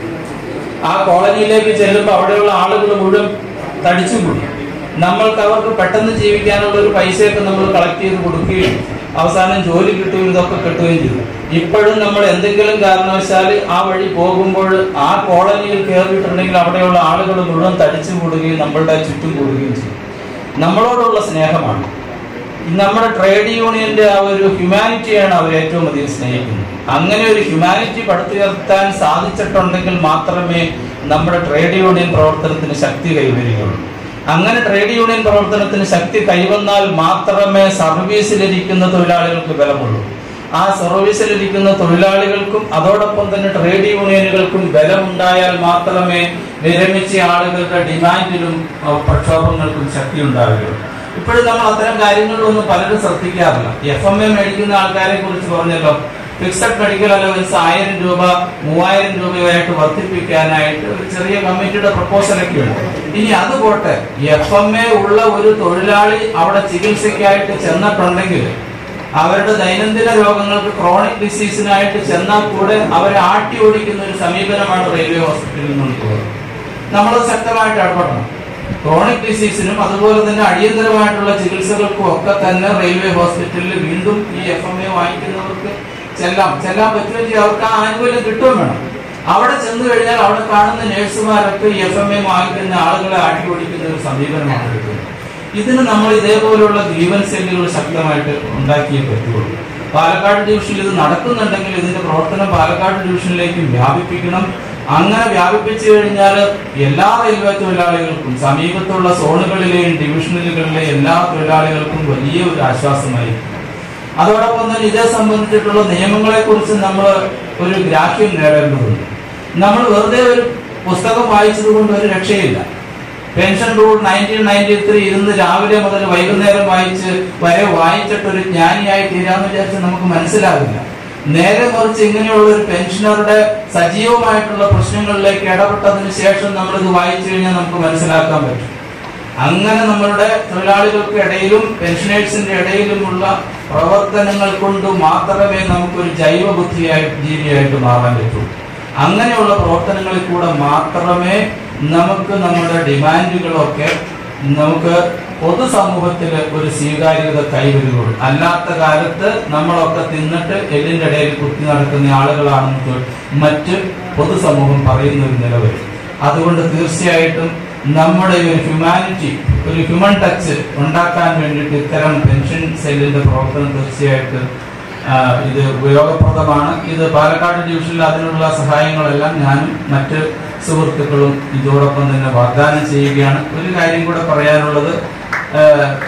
ആ കോളനിയിലേക്ക് ചെല്ലുമ്പോൾ അവിടെയുള്ള ആളുകൾ മുഴുവൻ തടിച്ചുകൂടി നമ്മൾക്ക് അവർക്ക് പെട്ടെന്ന് ജീവിക്കാനുള്ള ഒരു പൈസയൊക്കെ നമ്മൾ കളക്ട് ചെയ്ത് കൊടുക്കുകയും അവസാനം ജോലി കിട്ടുകയും ഇതൊക്കെ കിട്ടുകയും ചെയ്തു ഇപ്പോഴും നമ്മൾ എന്തെങ്കിലും കാരണവശാൽ ആ വഴി പോകുമ്പോൾ ആ കോളനിയിൽ കയറിയിട്ടുണ്ടെങ്കിൽ അവിടെയുള്ള ആളുകൾ മുഴുവൻ തടിച്ചു കൂടുകയും നമ്മളുടെ ചുറ്റും കൂടുകയും ചെയ്യും നമ്മളോടുള്ള സ്നേഹമാണ് നമ്മുടെ ട്രേഡ് യൂണിയന്റെ ആ ഒരു ഹ്യൂമാനിറ്റിയാണ് അവർ ഏറ്റവും അധികം സ്നേഹിക്കുന്നത് അങ്ങനെ ഒരു ഹ്യൂമാനിറ്റി പടുത്തുയർത്താൻ സാധിച്ചിട്ടുണ്ടെങ്കിൽ മാത്രമേ നമ്മുടെ ട്രേഡ് യൂണിയൻ പ്രവർത്തനത്തിന് ശക്തി കൈവരികയുള്ളൂ അങ്ങനെ ട്രേഡ് യൂണിയൻ പ്രവർത്തനത്തിന് ശക്തി കൈവന്നാൽ മാത്രമേ സർവീസിലിരിക്കുന്ന തൊഴിലാളികൾക്ക് ബലമുള്ളൂ ആ സർവീസിലിരിക്കുന്ന തൊഴിലാളികൾക്കും അതോടൊപ്പം തന്നെ ട്രേഡ് യൂണിയനുകൾക്കും ബലമുണ്ടായാൽ മാത്രമേ വിരമിച്ച ആളുകളുടെ ഡിമാൻഡിലും അഹ് പ്രക്ഷോഭങ്ങൾക്കും ശക്തി ഉണ്ടാവുകയുള്ളൂ ഇപ്പോഴും നമ്മൾ അത്തരം കാര്യങ്ങളിലൊന്നും പലരും ശ്രദ്ധിക്കാറില്ല എഫ് എം എ മേടിക്കുന്ന ആൾക്കാരെ കുറിച്ച് പറഞ്ഞല്ലോ ഫിക്സഡ് മെഡിക്കൽ അലവൻസ് ആയിരം രൂപ മൂവായിരം രൂപയായിട്ട് വർദ്ധിപ്പിക്കാനായിട്ട് ഒരു ചെറിയ കമ്മിറ്റിയുടെ പ്രപ്പോസലൊക്കെ ഉണ്ട് ഇനി അത് പോട്ടെ എഫ് എം എ ഉള്ള ഒരു തൊഴിലാളി അവിടെ ചികിത്സയ്ക്കായിട്ട് ചെന്നിട്ടുണ്ടെങ്കിൽ അവരുടെ ദൈനംദിന രോഗങ്ങൾക്ക് ക്രോണിക് ഡിസീസിനായിട്ട് ചെന്നാൽ കൂടെ അവരെ ആട്ടി ഓടിക്കുന്ന ഒരു സമീപനമാണ് റെയിൽവേ ഹോസ്പിറ്റലിൽ നിന്നുള്ളത് നമ്മളത് ശക്തമായിട്ട് ഇടപെടണം ക്രോണിക് ഡിസീസിനും അതുപോലെ തന്നെ അടിയന്തരമായിട്ടുള്ള ചികിത്സകൾക്കും ഒക്കെ തന്നെ റെയിൽവേ ഹോസ്പിറ്റലിൽ വീണ്ടും ഈ എഫ് എം എ വാങ്ങിക്കുന്നവർക്ക് ചെല്ലാം ചെല്ലാൻ പറ്റുകയും ചെയ്യും അവർക്ക് ആ ആനുകൂല്യം കിട്ടുകയും വേണം അവിടെ ചെന്ന് കഴിഞ്ഞാൽ അവിടെ കാണുന്ന നഴ്സുമാരൊക്കെ എഫ് എം എ വാങ്ങിക്കുന്ന ആളുകളെ ആട്ടി ഓടിക്കുന്ന ഒരു സമീപനമാണ് എടുക്കുന്നത് ഇതിന് നമ്മൾ ഇതേപോലുള്ള ജീവൻ സെല്ലുകൾ ശക്തമായിട്ട് ഉണ്ടാക്കിയേ പറ്റുള്ളൂ പാലക്കാട് ഡിവിഷനിൽ ഇത് നടക്കുന്നുണ്ടെങ്കിൽ ഇതിന്റെ പ്രവർത്തനം പാലക്കാട് ഡിവിഷനിലേക്ക് വ്യാപിപ്പിക്കണം അങ്ങനെ വ്യാപിപ്പിച്ചു കഴിഞ്ഞാൽ എല്ലാ റെയിൽവേ തൊഴിലാളികൾക്കും സമീപത്തുള്ള സോണുകളിലെയും ഡിവിഷനുകളിലെയും എല്ലാ തൊഴിലാളികൾക്കും വലിയ ഒരു ആശ്വാസമായിരിക്കും അതോടൊപ്പം തന്നെ ഇതേ സംബന്ധിച്ചിട്ടുള്ള നിയമങ്ങളെ കുറിച്ച് നമ്മൾ ഒരു ഗ്രാഹ്യം നേടേണ്ടതുണ്ട് നമ്മൾ വെറുതെ ഒരു പുസ്തകം വായിച്ചത് കൊണ്ട് ഒരു രക്ഷയില്ല pension rule nineteen ninety three ഇരുന്ന് രാവിലെ മുതൽ വൈകുന്നേരം വായിച്ച് വരെ വായിച്ചിട്ട് ഒരു ജ്ഞാനിയായി തീരാന്ന് വിചാരിച്ച് നമുക്ക് മനസ്സിലാകില്ല നേരെ മറിച്ച് ഇങ്ങനെയുള്ള ഒരു പെൻഷനറുടെ സജീവമായിട്ടുള്ള പ്രശ്നങ്ങളിലേക്ക് ഇടപെട്ടതിന് ശേഷം നമ്മളിത് വായിച്ചു കഴിഞ്ഞാൽ നമുക്ക് മനസ്സിലാക്കാൻ പറ്റും അങ്ങനെ നമ്മളുടെ തൊഴിലാളികൾക്ക് ഇടയിലും പെൻഷനേഴ്സിന്റെ ഇടയിലുമുള്ള പ്രവർത്തനങ്ങൾ കൊണ്ട് മാത്രമേ നമുക്കൊരു ജൈവ ബുദ്ധിയായി ജീവിയായിട്ട് മാറാൻ പറ്റൂ അങ്ങനെയുള്ള പ്രവർത്തനങ്ങളിൽ കൂടെ മാത്രമേ നമുക്ക് നമ്മുടെ ഡിമാൻഡുകളൊക്കെ നമുക്ക് പൊതുസമൂഹത്തിൽ ഒരു സ്വീകാര്യത കൈവരുകയുള്ളൂ അല്ലാത്ത കാലത്ത് നമ്മളൊക്കെ തിന്നിട്ട് എല്ലിന്റെ ഇടയിൽ കുത്തി നടക്കുന്ന ആളുകളാണെന്ന് തൊ- മറ്റ് പൊതുസമൂഹം പറയുന്ന ഒരു നിലവരും അതുകൊണ്ട് തീർച്ചയായിട്ടും നമ്മുടെ ഈ ഒരു ഹ്യൂമാനിറ്റി ഒരു ഹ്യൂമൻ ടച്ച് ഉണ്ടാക്കാൻ വേണ്ടിയിട്ട് ഇത്തരം പെൻഷൻ സെല്ലിന്റെ പ്രവർത്തനം തീർച്ചയായിട്ടും ആ, ഇത് ഉപയോഗപ്രദമാണ് ഇത് പാലക്കാട് ഡിവിഷനിൽ അതിനുള്ള സഹായങ്ങളെല്ലാം ഞാനും മറ്റ് സുഹൃത്തുക്കളും ഇതോടൊപ്പം തന്നെ വാഗ്ദാനം ചെയ്യുകയാണ് ഒരു കാര്യം കൂടെ പറയാനുള്ളത് ആ,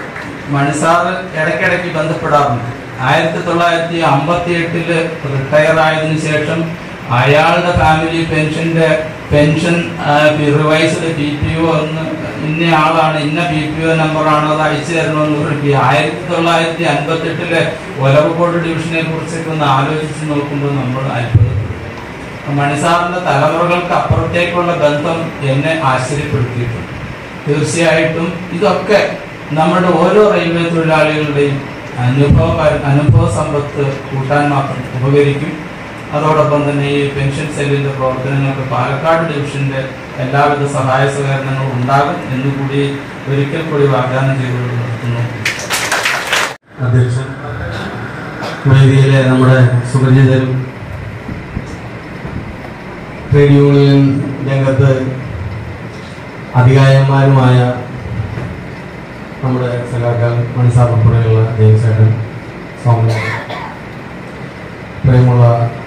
മണിസാറ് ഇടയ്ക്കിടയ്ക്ക് ബന്ധപ്പെടാറുണ്ട് ആയിരത്തി തൊള്ളായിരത്തി അമ്പത്തി എട്ടില് റിട്ടയർ ആയതിനു ശേഷം അയാളുടെ ഫാമിലി പെൻഷന്റെ pension revised B P O എന്ന് ഇന്ന ആളാണ് ഇന്ന ബി പി ഒ നമ്പറാണ് അത് അയച്ചു തരണമെന്ന് പറഞ്ഞ് ആയിരത്തി തൊള്ളായിരത്തി അൻപത്തി എട്ടിലെ ഒലവക്കോട് ഡിവിഷനെ കുറിച്ചൊക്കെ ഒന്ന് ആലോചിച്ച് നോക്കുമ്പോൾ നമ്മൾ അത്ഭുതപ്പെടും മണിസാറിന്റെ തലമുറകൾക്ക് അപ്പുറത്തേക്കുള്ള ബന്ധം എന്നെ ആശ്ചര്യപ്പെടുത്തിയിട്ടുണ്ട് തീർച്ചയായിട്ടും ഇതൊക്കെ നമ്മുടെ ഓരോ റെയിൽവേ തൊഴിലാളികളുടെയും അനുഭവ അനുഭവ സമ്പത്ത് കൂട്ടാൻ മാത്രം ഉപകരിക്കും അതോടൊപ്പം തന്നെ ഈ പെൻഷൻ സെല്ലിന്റെ പ്രവർത്തനങ്ങൾക്ക് പാലക്കാട് ഡിവിഷന്റെ എല്ലാവിധ സഹായ സഹകരണങ്ങളും ഉണ്ടാകും എന്നുകൂടി ഒരിക്കൽ കൂടി വാഗ്ദാനം ചെയ്തുകൊണ്ട് നിർത്തുന്നു അധ്യക്ഷൻ വേദിയിലെ നമ്മുടെ സുപരിചിതരും ട്രേഡ് യൂണിയൻ രംഗത്ത് അധികായന്മാരുമായ നമ്മുടെ സഖാക്കൾ മണിസാർ ഉൾപ്പെടെയുള്ള ജെയിംസേട്ടൻ സ്വാമി പ്രിയമുള്ള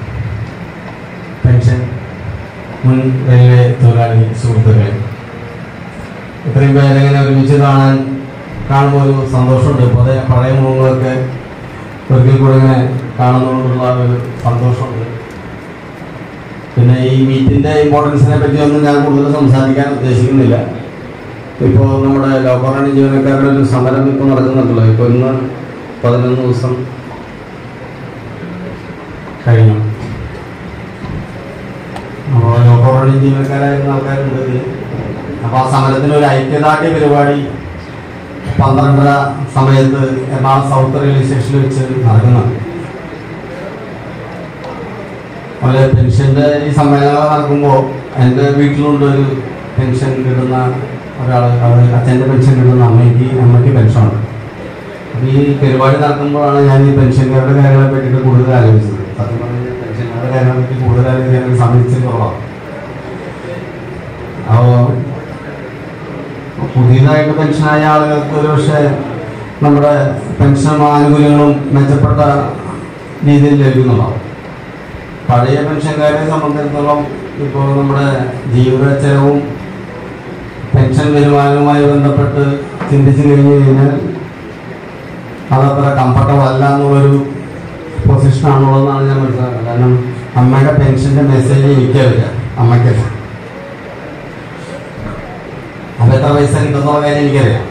പെൻഷൻ മുൻ റെയിൽവേ തൊഴിലാളി സുഹൃത്തുക്കളെ ഇത്രയും പേരെങ്ങനെ ഒരുമിച്ച് കാണാൻ കാണുമ്പോൾ ഒരു സന്തോഷമുണ്ട് പഴയ പഴയ മുഖങ്ങളൊക്കെ ഒരിക്കൽ കൂടെ ഇങ്ങനെ കാണുന്നതുകൊണ്ടുള്ള ഒരു സന്തോഷമുണ്ട് പിന്നെ ഈ മീറ്റിന്റെ ഇമ്പോർട്ടൻസിനെ പറ്റി ഒന്നും ഞാൻ കൂടുതൽ സംസാരിക്കാൻ ഉദ്ദേശിക്കുന്നില്ല ഇപ്പോൾ നമ്മുടെ ലോകോറാണി ജീവനക്കാരുടെ ഒരു സമരം ഇപ്പോൾ നടക്കുന്നുണ്ടല്ലോ ഇപ്പോൾ ഇന്ന് പതിനൊന്ന് ദിവസം കഴിഞ്ഞു അപ്പോൾ ലോക്കോറോണി ജീവനക്കാരായിരുന്ന ആൾക്കാരുണ്ട് ഇതിൽ അപ്പോൾ ആ സമരത്തിന് ഒരു ഐക്യദാർഢ്യ പരിപാടി പന്ത്രണ്ടര സമയത്ത് എറണാകുളം സൗത്ത് റെയിൽവേ സ്റ്റേഷനിൽ വെച്ച് നടക്കുന്നുണ്ട് അതുപോലെ പെൻഷൻ്റെ ഈ സമ്മേളനങ്ങൾ നടക്കുമ്പോൾ എൻ്റെ വീട്ടിലുണ്ട് ഒരു പെൻഷൻ കിട്ടുന്ന ഒരാൾ അത് അച്ഛൻ്റെ പെൻഷൻ കിട്ടുന്ന അമ്മയ്ക്ക് അമ്മയ്ക്ക് പെൻഷനുണ്ട് അപ്പോൾ ഈ പരിപാടി നടക്കുമ്പോഴാണ് ഞാൻ ഈ പെൻഷൻകാരുടെ കാര്യങ്ങളെ പറ്റിയിട്ട് കൂടുതൽ ആലോചിച്ചത് സത്യം പറഞ്ഞാൽ പെൻഷൻകാരുടെ കാര്യങ്ങളെ പറ്റി കൂടുതൽ ആലോചിക്കാൻ സമയത്തിന് കുറവാണ് അപ്പോൾ പുതിയതായിട്ട് പെൻഷനായ ആളുകൾക്ക് ഒരു പക്ഷേ നമ്മുടെ പെൻഷൻ ആനുകൂല്യങ്ങളും മെച്ചപ്പെട്ട രീതിയിൽ ലഭിക്കുന്നുണ്ടാവും പഴയ പെൻഷൻകാരെ സംബന്ധിച്ചിടത്തോളം ഇപ്പോൾ നമ്മുടെ ജീവിത ചെലവും പെൻഷൻ വരുമാനവുമായി ബന്ധപ്പെട്ട് ചിന്തിച്ചു കഴിഞ്ഞു കഴിഞ്ഞാൽ അതത്ര കംഫർട്ടബിൾ അല്ല എന്നുള്ളൊരു പൊസിഷനാണുള്ളതെന്നാണ് ഞാൻ മനസ്സിലാക്കുന്നത് കാരണം അമ്മയുടെ പെൻഷന്റെ മെസ്സേജ് എനിക്ക് വരിക അമ്മയ്ക്കല്ല അപ്പൊ എത്ര പൈസ കിട്ടുന്നുള്ള കാര്യം എനിക്കറിയാം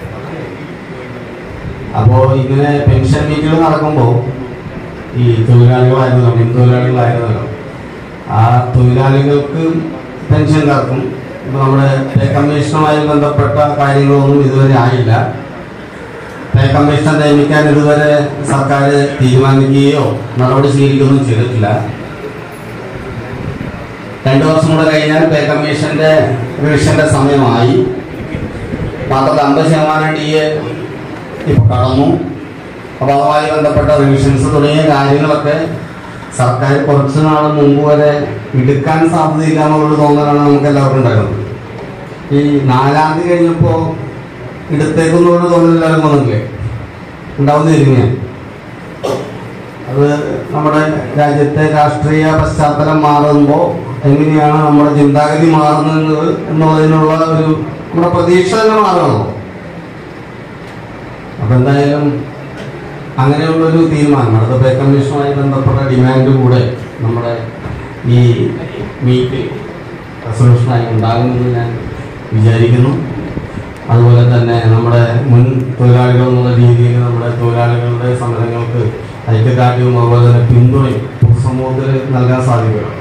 അപ്പോ ഇങ്ങനെ പെൻഷൻ മീറ്റുകൾ നടക്കുമ്പോൾ ഈ തൊഴിലാളികളായിരുന്നല്ലോ മിൻ തൊഴിലാളികളായിരുന്നല്ലോ ആ തൊഴിലാളികൾക്ക് പെൻഷൻകാർക്കും ഇപ്പൊ നമ്മുടെ പേ കമ്മീഷനുമായി ബന്ധപ്പെട്ട കാര്യങ്ങളൊന്നും ഇതുവരെ ആയില്ല പേ കമ്മീഷൻ നിയമിക്കാൻ ഇതുവരെ സർക്കാർ തീരുമാനിക്കുകയോ നടപടി സ്വീകരിക്കുകയൊന്നും ചെയ്തിട്ടില്ല രണ്ടു വർഷം കൂടെ കഴിഞ്ഞാൽ പേ കമ്മീഷന്റെ റിവിഷന്റെ സമയമായി മാത്രമല്ല അമ്പത് ശതമാനം ഡി എ ഇപ്പോൾ കടന്നു അപ്പോൾ അതുമായി ബന്ധപ്പെട്ട റിവിഷൻസ് തുടങ്ങിയ കാര്യങ്ങളൊക്കെ സർക്കാർ കുറച്ച് നാൾ മുമ്പ് വരെ എടുക്കാൻ സാധ്യതയില്ല എന്നുള്ളൊരു തോന്നലാണ് നമുക്ക് എല്ലാവർക്കും ഉണ്ടായിരുന്നത് ഈ നാലാം തീയതി കഴിഞ്ഞപ്പോൾ എടുത്തേക്കുന്നുള്ള തോന്നൽ എല്ലാവർക്കും വന്നില്ലേ ഉണ്ടാവുന്നില്ല അത് നമ്മുടെ രാജ്യത്തെ രാഷ്ട്രീയ പശ്ചാത്തലം മാറുമ്പോൾ എങ്ങനെയാണ് നമ്മുടെ ചിന്താഗതി മാറുന്നത് എന്നുള്ളതിനുള്ള ഒരു നമ്മുടെ പ്രതീക്ഷ തന്നെ മാറണമല്ലോ അപ്പൊ എന്തായാലും അങ്ങനെയുള്ളൊരു തീരുമാനം അടുത്ത പേ കമ്മീഷനുമായി ബന്ധപ്പെട്ട ഡിമാൻഡ് കൂടെ നമ്മുടെ ഈ മീറ്റ് റെസൊല്യൂഷനായി ഉണ്ടാകുമെന്ന് ഞാൻ വിചാരിക്കുന്നു അതുപോലെ തന്നെ നമ്മുടെ മുൻ തൊഴിലാളികൾ എന്നുള്ള രീതിയിൽ നമ്മുടെ തൊഴിലാളികളുടെ സമരങ്ങൾക്ക് ഐക്യദാർഢ്യവും അതുപോലെ തന്നെ പിന്തുണയും പൊതുസമൂഹത്തിൽ നൽകാൻ സാധിക്കണം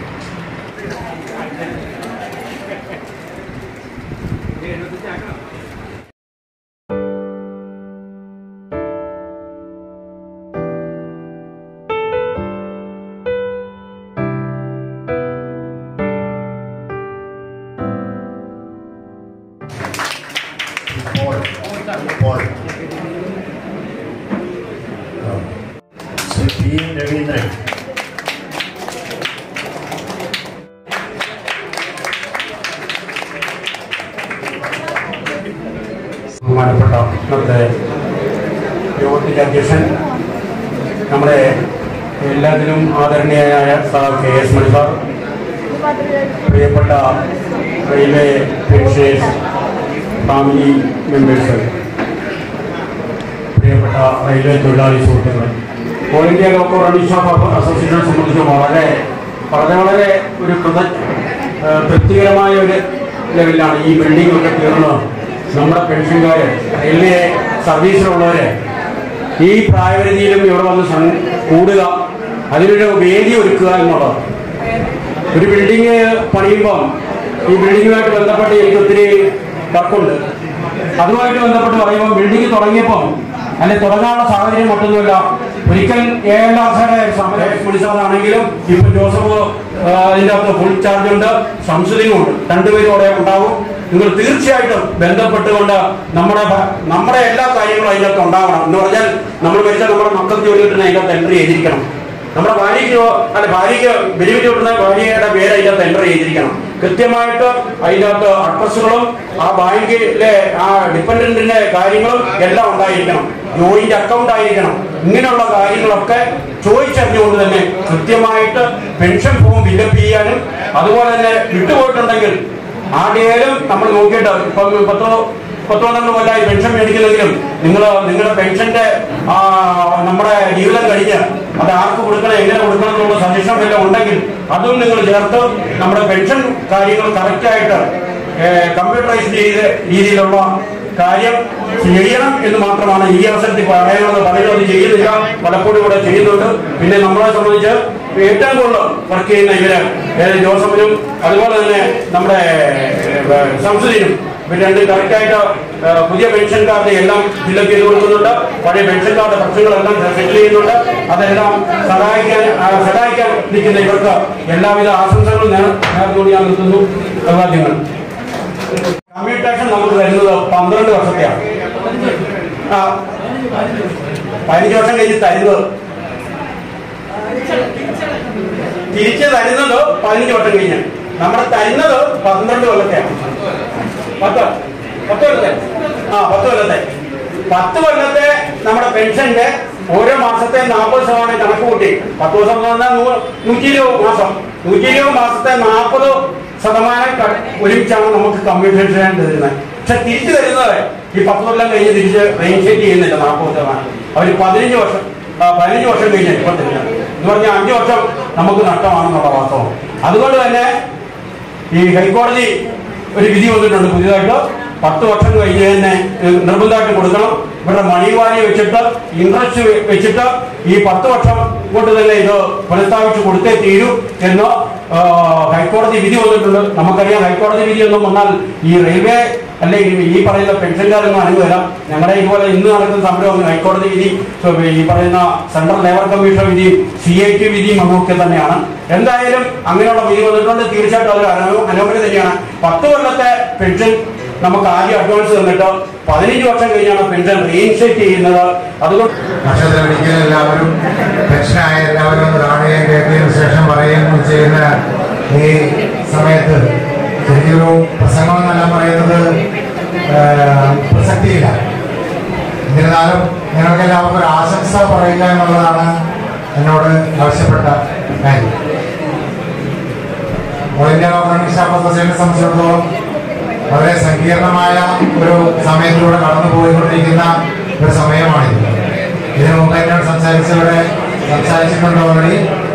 Paul Paul Shri P Raveendran ബഹുമാനപ്പെട്ട ഇന്നത്തെ യോഗത്തിന്റെ അധ്യക്ഷൻ നമ്മുടെ എല്ലാത്തിനും ആദരണീയനായ sir K S Mani sir പ്രിയപ്പെട്ട റെയിൽവേ പെൻഷേഴ്സ് ഫാമിലി മെമ്പേഴ്സ് പ്രിയപ്പെട്ട റെയിൽവേ തൊഴിലാളി സുഹൃത്തുക്കൾ all India loco running of അസോസിയേഷനെ സംബന്ധിച്ച് വളരെ വളരെ വളരെ ഒരു കൃത ഏഹ് തൃപ്തികരമായ ഒരു ലെവലിലാണ് ഈ ബിൽഡിംഗ് ഒക്കെ തീർന്ന് നമ്മുടെ പെൻഷൻകാര് റെയിൽവേ സർവീസിലുള്ളവര് ഈ പ്രായപരിധിയിലും ഇവിടെ വന്ന് സം- കൂടുക അതിനൊരു വേദി ഒരുക്കുക എന്നുള്ളത് ഒരു ബിൽഡിങ് പണിയുമ്പം ഈ ബിൽഡിങ്ങുമായിട്ട് ബന്ധപ്പെട്ട് എനിക്ക് ഒത്തിരി വർക്കുണ്ട് അതുമായിട്ട് ബന്ധപ്പെട്ട് പറയുമ്പോൾ ബിൽഡിംഗ് തുടങ്ങിയപ്പം അല്ലെ തുടങ്ങാനുള്ള സാഹചര്യം മറ്റൊന്നുമില്ല ഒരിക്കൽ ഏഴാം ക്ലാസ്സുടെ സമരം പോലീസാണെങ്കിലും ഇപ്പൊ ജോസഫ് ആ, അതിന്റെ അകത്ത് ഫുൾ ചാർജ് ഉണ്ട് സംശുദ്ധിയും ഉണ്ട് രണ്ടുപേരും അവിടെ ഉണ്ടാവും നിങ്ങൾ തീർച്ചയായിട്ടും ബന്ധപ്പെട്ടുകൊണ്ട് നമ്മുടെ ഭ- നമ്മുടെ എല്ലാ കാര്യങ്ങളും അതിനകത്ത് ഉണ്ടാവണം എന്ന് പറഞ്ഞാൽ നമ്മൾ മരിച്ചാൽ നമ്മുടെ മക്കൾക്ക് ജോലി കിട്ടുന്ന അതിനകത്ത് എൻട്രി ചെയ്തിരിക്കണം നമ്മുടെ ഭാര്യയ്ക്ക് അല്ല ഭാര്യയ്ക്ക് ബെനിഫിറ്റ് കിട്ടുന്ന ഭാര്യയുടെ പേര് അതിനകത്ത് എൻ്റർ ചെയ്തിരിക്കണം കൃത്യമായിട്ട് അതിനകത്ത് അഡ്രസ്സുകളും ആ ബാങ്കിലെ ആ ഡിപ്പെൻഡന്റിന്റെ കാര്യങ്ങളും എല്ലാം ഉണ്ടായിരിക്കണം ജോയിന്റ് അക്കൗണ്ട് ആയിരിക്കണം ഇങ്ങനെയുള്ള കാര്യങ്ങളൊക്കെ ചോദിച്ചറിഞ്ഞുകൊണ്ട് തന്നെ കൃത്യമായിട്ട് പെൻഷൻ ഫോം ഫില്ലപ്പ് ചെയ്യാനും അതുപോലെ തന്നെ വിട്ടുപോയിട്ടുണ്ടെങ്കിൽ ആദ്യം നമ്മൾ നോക്കിയിട്ട് ഇപ്പം പത്തോ പത്ത് പന്ത്രണ്ട് കൊല്ലമായി പെൻഷൻ മേടിക്കുന്നെങ്കിലും നിങ്ങൾ നിങ്ങളുടെ പെൻഷന്റെ ആ, നമ്മുടെ ജീവിതം കഴിഞ്ഞ് അത് ആർക്ക് കൊടുക്കണം എങ്ങനെ കൊടുക്കണം എന്നുള്ള സജഷൻ വല്ലതും ഉണ്ടെങ്കിൽ അതും നിങ്ങൾ ചേർത്ത് നമ്മുടെ പെൻഷൻ കാര്യങ്ങൾ കറക്റ്റായിട്ട് കമ്പ്യൂട്ടറൈസ് ചെയ്ത് രീതിയിലുള്ള കാര്യം ചെയ്യണം എന്ന് മാത്രമാണ് ഈ അവസരത്തിൽ പറയാനുള്ളത് പലരും അത് ചെയ്യുന്നില്ല പലപ്പോഴും ഇവിടെ ചെയ്യുന്നുണ്ട് പിന്നെ നമ്മളെ സംബന്ധിച്ച് ഏറ്റവും കൂടുതൽ വർക്ക് ചെയ്യുന്ന ഇവര് ഏത് ജോസഫിനും അതുപോലെ തന്നെ നമ്മുടെ സംസുദിനും ഇവർ രണ്ടും കറക്റ്റായിട്ട് പുതിയ പെൻഷൻ കാർഡ് എല്ലാം ഫില്ലപ്പ് ചെയ്ത് കൊടുക്കുന്നുണ്ട് പഴയ പെൻഷൻ കാർഡ് പ്രശ്നങ്ങളെല്ലാം സെറ്റിൽ ചെയ്യുന്നുണ്ട് അതെല്ലാം സഹായിക്കാൻ ആ, സഹായിക്കാൻ നിൽക്കുന്ന ഇവർക്ക് എല്ലാവിധ ആശംസകളും നേർ- നേർന്നുകൊണ്ട് ഞാൻ നിർത്തുന്നു അഭിവാദ്യങ്ങൾ കമ്മ്യൂട്ടേഷൻ നമുക്ക് തരുന്നത് പന്ത്രണ്ട് വർഷത്തെയാണ് ആ പതിനഞ്ച് വർഷം കഴിഞ്ഞ് തരുന്നത് തിരിച്ച് തരുന്നത് പതിനഞ്ച് വർഷം കഴിഞ്ഞ് നമ്മുടെ തരുന്നത് പന്ത്രണ്ട് കൊല്ലത്തെയാണ് പത്ത് പത്ത് കൊല്ലത്തെ ആ പത്ത് കൊല്ലത്തെ പത്ത് കൊല്ലത്തെ നമ്മുടെ പെൻഷന്റെ ഓരോ മാസത്തെ നാൽപ്പത് ശതമാനം കണക്ക് കൂട്ടി പത്ത് ദിവസം എന്ന് പറഞ്ഞാൽ നൂ- നൂറ്റി ഇരുപത് മാസം നൂറ്റി ഇരുപത് മാസത്തെ നാൽപ്പത് ശതമാനം ക- ഒരുമിച്ചാണ് നമുക്ക് കമ്പ്യൂട്ടേഷൻ തരുന്നത് പക്ഷെ തിരിച്ചു തരുന്നത് ഈ പത്ത് കൊല്ലം കഴിഞ്ഞ് തിരിച്ച് റെയിൻഷേറ്റ് ചെയ്യുന്നില്ല നാൽപ്പത് ശതമാനം അവർ പതിനഞ്ച് വർഷം ആ, പതിനഞ്ച് വർഷം കഴിഞ്ഞ് ഇപ്പൊ തരുന്നത് എന്ന് പറഞ്ഞാൽ അഞ്ച് വർഷം നമുക്ക് നഷ്ടമാണെന്നുള്ള വാസ്തവം അതുകൊണ്ട് തന്നെ ഈ ഹൈക്കോടതി ഒരു വിധി വന്നിട്ടുണ്ട് പുതിയതായിട്ട് പത്ത് വർഷം കഴിഞ്ഞ് തന്നെ ഏഹ്, നിർബന്ധമായിട്ട് കൊടുക്കണം ഇവിടെ മണി വാരി വെച്ചിട്ട് ഇൻട്രസ്റ്റ് വെച്ചിട്ട് ഈ പത്ത് വർഷം കൊണ്ട് തന്നെ ഇത് പുനഃസ്ഥാപിച്ച് കൊടുത്തേ തീരൂ എന്ന് ആ, ഹൈക്കോടതി വിധി വന്നിട്ടുണ്ട് നമുക്കറിയാം ഹൈക്കോടതി വിധി ഒന്നും വന്നാൽ ഈ റെയിൽവേ അല്ലെങ്കിൽ ഈ പറയുന്ന പെൻഷൻകാരൊന്നും അനുവദില്ല ഞങ്ങളുടെ ഇതുപോലെ ഇന്ന് നടക്കുന്ന സമരം ഹൈക്കോടതി വിധി so, ഈ പറയുന്ന സെൻട്രൽ ലേബർ കമ്മീഷൻ വിധിയും സി ഐ ടി വിധിയും ഒക്കെ തന്നെയാണ് എന്തായാലും അങ്ങനെയുള്ള വിധി വന്നിട്ടുണ്ട് തീർച്ചയായിട്ടും അതൊരു അനോ- അനോമലി തന്നെയാണ് പത്ത് കൊല്ലത്തെ പെൻഷൻ നമുക്ക് ആദ്യം അഡ്വാൻസ് തന്നിട്ട് പതിനഞ്ച് വർഷം കഴിഞ്ഞാണ് പെൻഷൻ റീഇൻസ്റ്റേറ്റ് ചെയ്യുന്നത് അതുകൊണ്ട് വർഷത്തിൽ ഒരിക്കൽ എല്ലാവരും പെൻഷനായ എല്ലാവരും ഒന്ന് കാണുകയും കേൾക്കുകയും ശേഷം പറയുകയും ചെയ്യുന്ന ഈ സമയത്ത് ശരിക്കൊരു പ്രസംഗം എന്നെല്ലാം പറയുന്നത് ആ, പ്രസക്തിയില്ല എന്നിരുന്നാലും നിങ്ങൾക്ക് എല്ലാവർക്കും ഒരു ആശംസ പറയുക എന്നുള്ളതാണ് എന്നോട് ആവശ്യപ്പെട്ട കാര്യം ഓൾ ഇന്ത്യ ഗവൺമെന്റ് സ്റ്റാഫ് അസോസിയേഷനെ സംബന്ധിച്ചിടത്തോളം വളരെ സങ്കീർണമായ ഒരു സമയത്തിലൂടെ കടന്നു പോയിക്കൊണ്ടിരിക്കുന്ന ഒരു സമയമാണിത് ഇതിനു മുമ്പ് എന്നോട് സംസാരിച്ചവരെ സംസാരിച്ചിട്ടുണ്ട് ഓൾറെഡി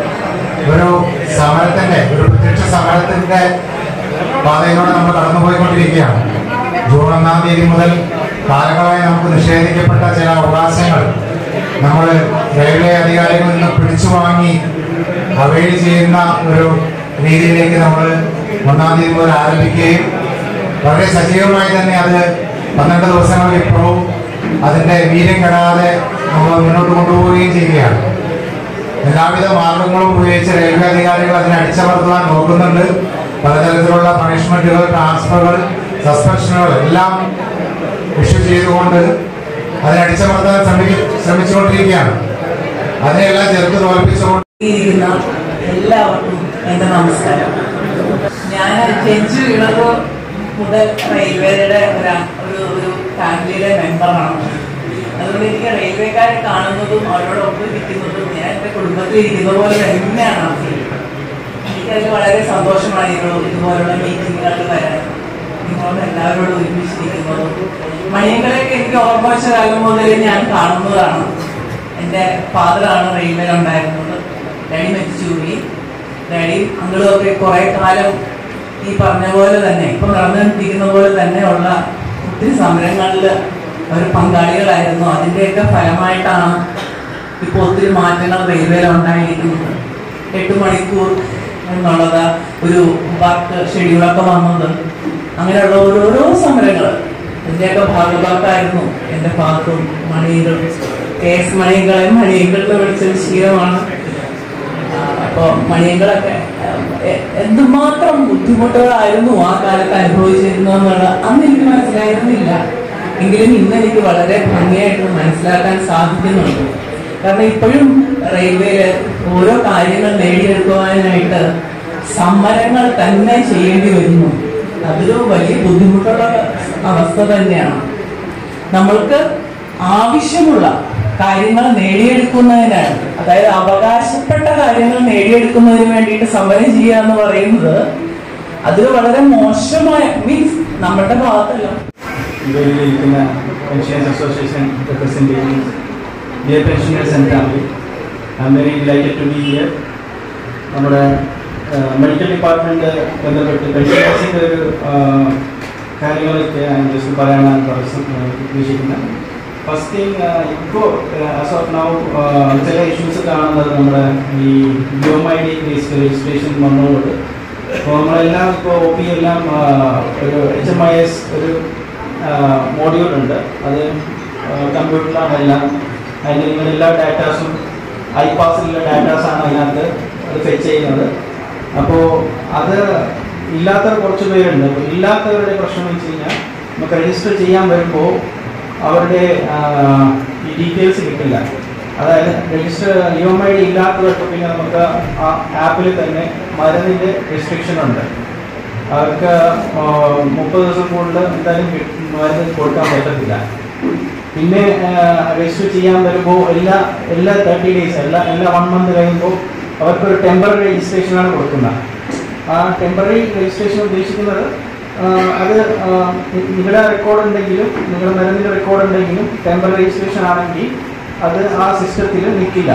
ഒരു സമരത്തിന്റെ ഒരു പ്രത്യക്ഷ സമരത്തിന്റെ പാതയിലൂടെ നമ്മൾ കടന്നുപോയിക്കൊണ്ടിരിക്കുകയാണ് ജൂൺ ഒന്നാം തീയതി മുതൽ കാലങ്ങളായി നമുക്ക് നിഷേധിക്കപ്പെട്ട ചില അവകാശങ്ങൾ നമ്മൾ റെയിൽവേ അധികാരികളിൽ നിന്ന് പിടിച്ചു വാങ്ങി അവൈഡ് ചെയ്യുന്ന ഒരു രീതിയിലേക്ക് നമ്മൾ ഒന്നാം തീയതി മുതൽ ആരംഭിക്കുകയും വളരെ സജീവമായി തന്നെ അത് പന്ത്രണ്ട് ദിവസങ്ങളിൽ ഇപ്പോഴും അതിന്റെ വീര്യം കെടാതെ നമ്മൾ മുന്നോട്ട് കൊണ്ടുപോവുകയും ചെയ്യുകയാണ് എല്ലാവിധ മാർഗങ്ങളും ഉപയോഗിച്ച് റെയിൽവേ അധികാരികൾ അതിനെ അടിച്ചമർത്തുവാൻ നോക്കുന്നുണ്ട് പലതരത്തിലുള്ള പണിഷ്മെന്റുകൾ ട്രാൻസ്ഫറുകൾ സസ്പെൻഷനുകൾ എല്ലാം ഇഷ്യൂ ചെയ്തുകൊണ്ട് അതിനെ അടിച്ചമർത്താൻ ശ്രമിക്ക ശ്രമിച്ചുകൊണ്ടിരിക്കുകയാണ് അതിനെല്ലാം ചെറുത്ത് തോൽപ്പിച്ചുകൊണ്ട് ഇരിക്കുന്ന എല്ലാവർക്കും എന്റെ നമസ്കാരം ഞാൻ ജനിച്ചു വീണത് മുതൽ റെയിൽവേയുടെ ഒരു ഒരു ഒരു ഫാമിലിയുടെ മെമ്പറാണ് അതുകൊണ്ട് എനിക്ക് റെയിൽവേക്കാരെ കാണുന്നതും അവരോടൊപ്പം ഇരിക്കുന്നതും ഞാൻ എൻ്റെ കുടുംബത്തിൽ ഇരിക്കുന്ന പോലെ തന്നെയാണ് ആ ഫീൽ എനിക്കതിൽ വളരെ സന്തോഷമാണ് ഇവരോ ഇതുപോലുള്ള മീറ്റിങ്ങുകളിൽ വരാൻ നിങ്ങളോട് എല്ലാവരോടും ഒരുമിച്ചിരിക്കുന്നതും മണിയങ്ങളെയൊക്കെ എനിക്ക് ഓർമ്മ വെച്ച കാലം മുതൽ ഞാൻ കാണുന്നതാണ് എൻ്റെ ഫാദറാണ് റെയിൽവേയിൽ ഉണ്ടായിരുന്നത് ഡാഡി മരിച്ചുപോയി ഡാഡി അങ്കിളും ഒക്കെ കുറെ കാലം ഈ പറഞ്ഞ പോലെ തന്നെ ഇപ്പൊ നടന്നുകൊണ്ടിരിക്കുന്ന പോലെ തന്നെ ഉള്ള ഒത്തിരി സമരങ്ങളിൽ അവർ പങ്കാളികളായിരുന്നു അതിൻ്റെയൊക്കെ ഫലമായിട്ടാണ് ഇപ്പോൾ ഒത്തിരി മാറ്റങ്ങൾ റെയിൽവേയിൽ ഉണ്ടായിരിക്കുന്നത് എട്ട് മണിക്കൂർ എന്നുള്ളത് ഒരു വർക്ക് ഷെഡ്യൂളൊക്കെ വന്നത് അങ്ങനെയുള്ള ഓരോരോ സമരങ്ങൾ ഇതിൻ്റെയൊക്കെ ഭാഗഭാക്കായിരുന്നു എൻ്റെ ഫാദറും മണിയങ്കളും കെ എസ് മണിയങ്കളെ മണിയങ്കളിൽ വിളിച്ചൊരു ശീലമാണ് അപ്പോൾ മണിയങ്കളൊക്കെ എ- എന്തുമാത്രം ബുദ്ധിമുട്ടുകളായിരുന്നു ആ കാലത്ത് അനുഭവിച്ചിരുന്നതെന്നുള്ള അന്ന് എനിക്ക് മനസ്സിലായിരുന്നില്ല എങ്കിലും ഇന്ന് എനിക്ക് വളരെ ഭംഗിയായിട്ട് മനസ്സിലാക്കാൻ സാധിക്കുന്നുണ്ട് കാരണം ഇപ്പോഴും റെയിൽവേയിൽ ഓരോ കാര്യങ്ങൾ നേടിയെടുക്കുവാനായിട്ട് സമരങ്ങൾ തന്നെ ചെയ്യേണ്ടി വരുന്നു അതൊരു വലിയ ബുദ്ധിമുട്ടുള്ള അവസ്ഥ തന്നെയാണ് നമ്മൾക്ക് ആവശ്യമുള്ള കാര്യങ്ങൾ നേടിയെടുക്കുന്നതിനാണ് അതായത് അവകാശപ്പെട്ട കാര്യങ്ങൾ നേടിയെടുക്കുന്നതിന് വേണ്ടിയിട്ട് സമരം ചെയ്യുക എന്ന് പറയുന്നത് അതൊരു വളരെ മോശമായ മീൻസ് നമ്മുടെ ഭാഗത്തല്ല ഇന്ത്യയിലിരിക്കുന്ന pensioners association representatives dear pensioners and family I'm very delighted to be here നമ്മുടെ മെഡിക്കൽ ഡിപ്പാർട്ട്മെന്റ് ബന്ധപ്പെട്ട് പെൻഷൻസിന്റെ ഒരു ആ, കാര്യങ്ങളൊക്കെ ഞാൻ ജസ്റ്റ് പറയാനാണ് പ്രശ്നം, ആ, ഉദ്ദേശിക്കുന്നത് ഫസ്റ്റ് തിങ് ഇപ്പോൾ ആസ് ഓഫ് നൗ ചില ഇഷ്യൂസ് കാണുന്നത് നമ്മുടെ ഈ ഐ ഡി രജിസ്ട്രേഷൻ വന്നതുകൊണ്ട് അപ്പോൾ നമ്മളെല്ലാം ഇപ്പോൾ ഒ പി എല്ലാം ആ, ഒരു എച്ച് എം ഐ എസ് ഒരു മോഡ്യൂൾ ഉണ്ട് അത് കമ്പ്യൂട്ടറിലാണ് എല്ലാം അതിൻ്റെ നിങ്ങൾ എല്ലാ ഡാറ്റാസും ഐ പാസിലുള്ള ഡാറ്റാസാണ് അതിനകത്ത് അത് ഫെച്ച് ചെയ്യുന്നത് അപ്പോൾ അത് ഇല്ലാത്തവർ കുറച്ച് പേരുണ്ട് അപ്പോൾ ഇല്ലാത്തവരുടെ പ്രശ്നം എന്ന് വെച്ച് കഴിഞ്ഞാൽ നമുക്ക് രജിസ്റ്റർ ചെയ്യാൻ വരുമ്പോൾ അവരുടെ ആ, ഈ ഡീറ്റെയിൽസ് കിട്ടില്ല അതായത് register E M I D ഇല്ലാത്തവർക്ക് പിന്നെ നമുക്ക് ആ ആപ്പിൽ തന്നെ മരുന്നിൻ്റെ റെസ്ട്രിക്ഷൻ ഉണ്ട് അവർക്ക് ആ, മുപ്പത് ദിവസം കൂടുതൽ എന്തായാലും കി- മരുന്ന് കൊടുക്കാൻ പറ്റത്തില്ല പിന്നെ രജിസ്റ്റർ ചെയ്യാൻ വരുമ്പോൾ എല്ലാ എല്ലാ തേർട്ടി ഡേയ്സ് എല്ലാ എല്ലാ വൺ മന്ത് കഴിയുമ്പോൾ അവർക്കൊരു ടെമ്പററി രജിസ്ട്രേഷനാണ് കൊടുക്കുന്നത് ആ ടെമ്പററി രജിസ്ട്രേഷൻ ഉദ്ദേശിക്കുന്നത് ആ, അത് ആ, നി- നിങ്ങളുടെ റെക്കോർഡ് ഉണ്ടെങ്കിലും നിങ്ങളുടെ മരുന്നിൻ്റെ റെക്കോർഡ് ഉണ്ടെങ്കിലും ടെമ്പററി രജിസ്ട്രേഷൻ ആണെങ്കിൽ അത് ആ സിസ്റ്റത്തിൽ നിൽക്കില്ല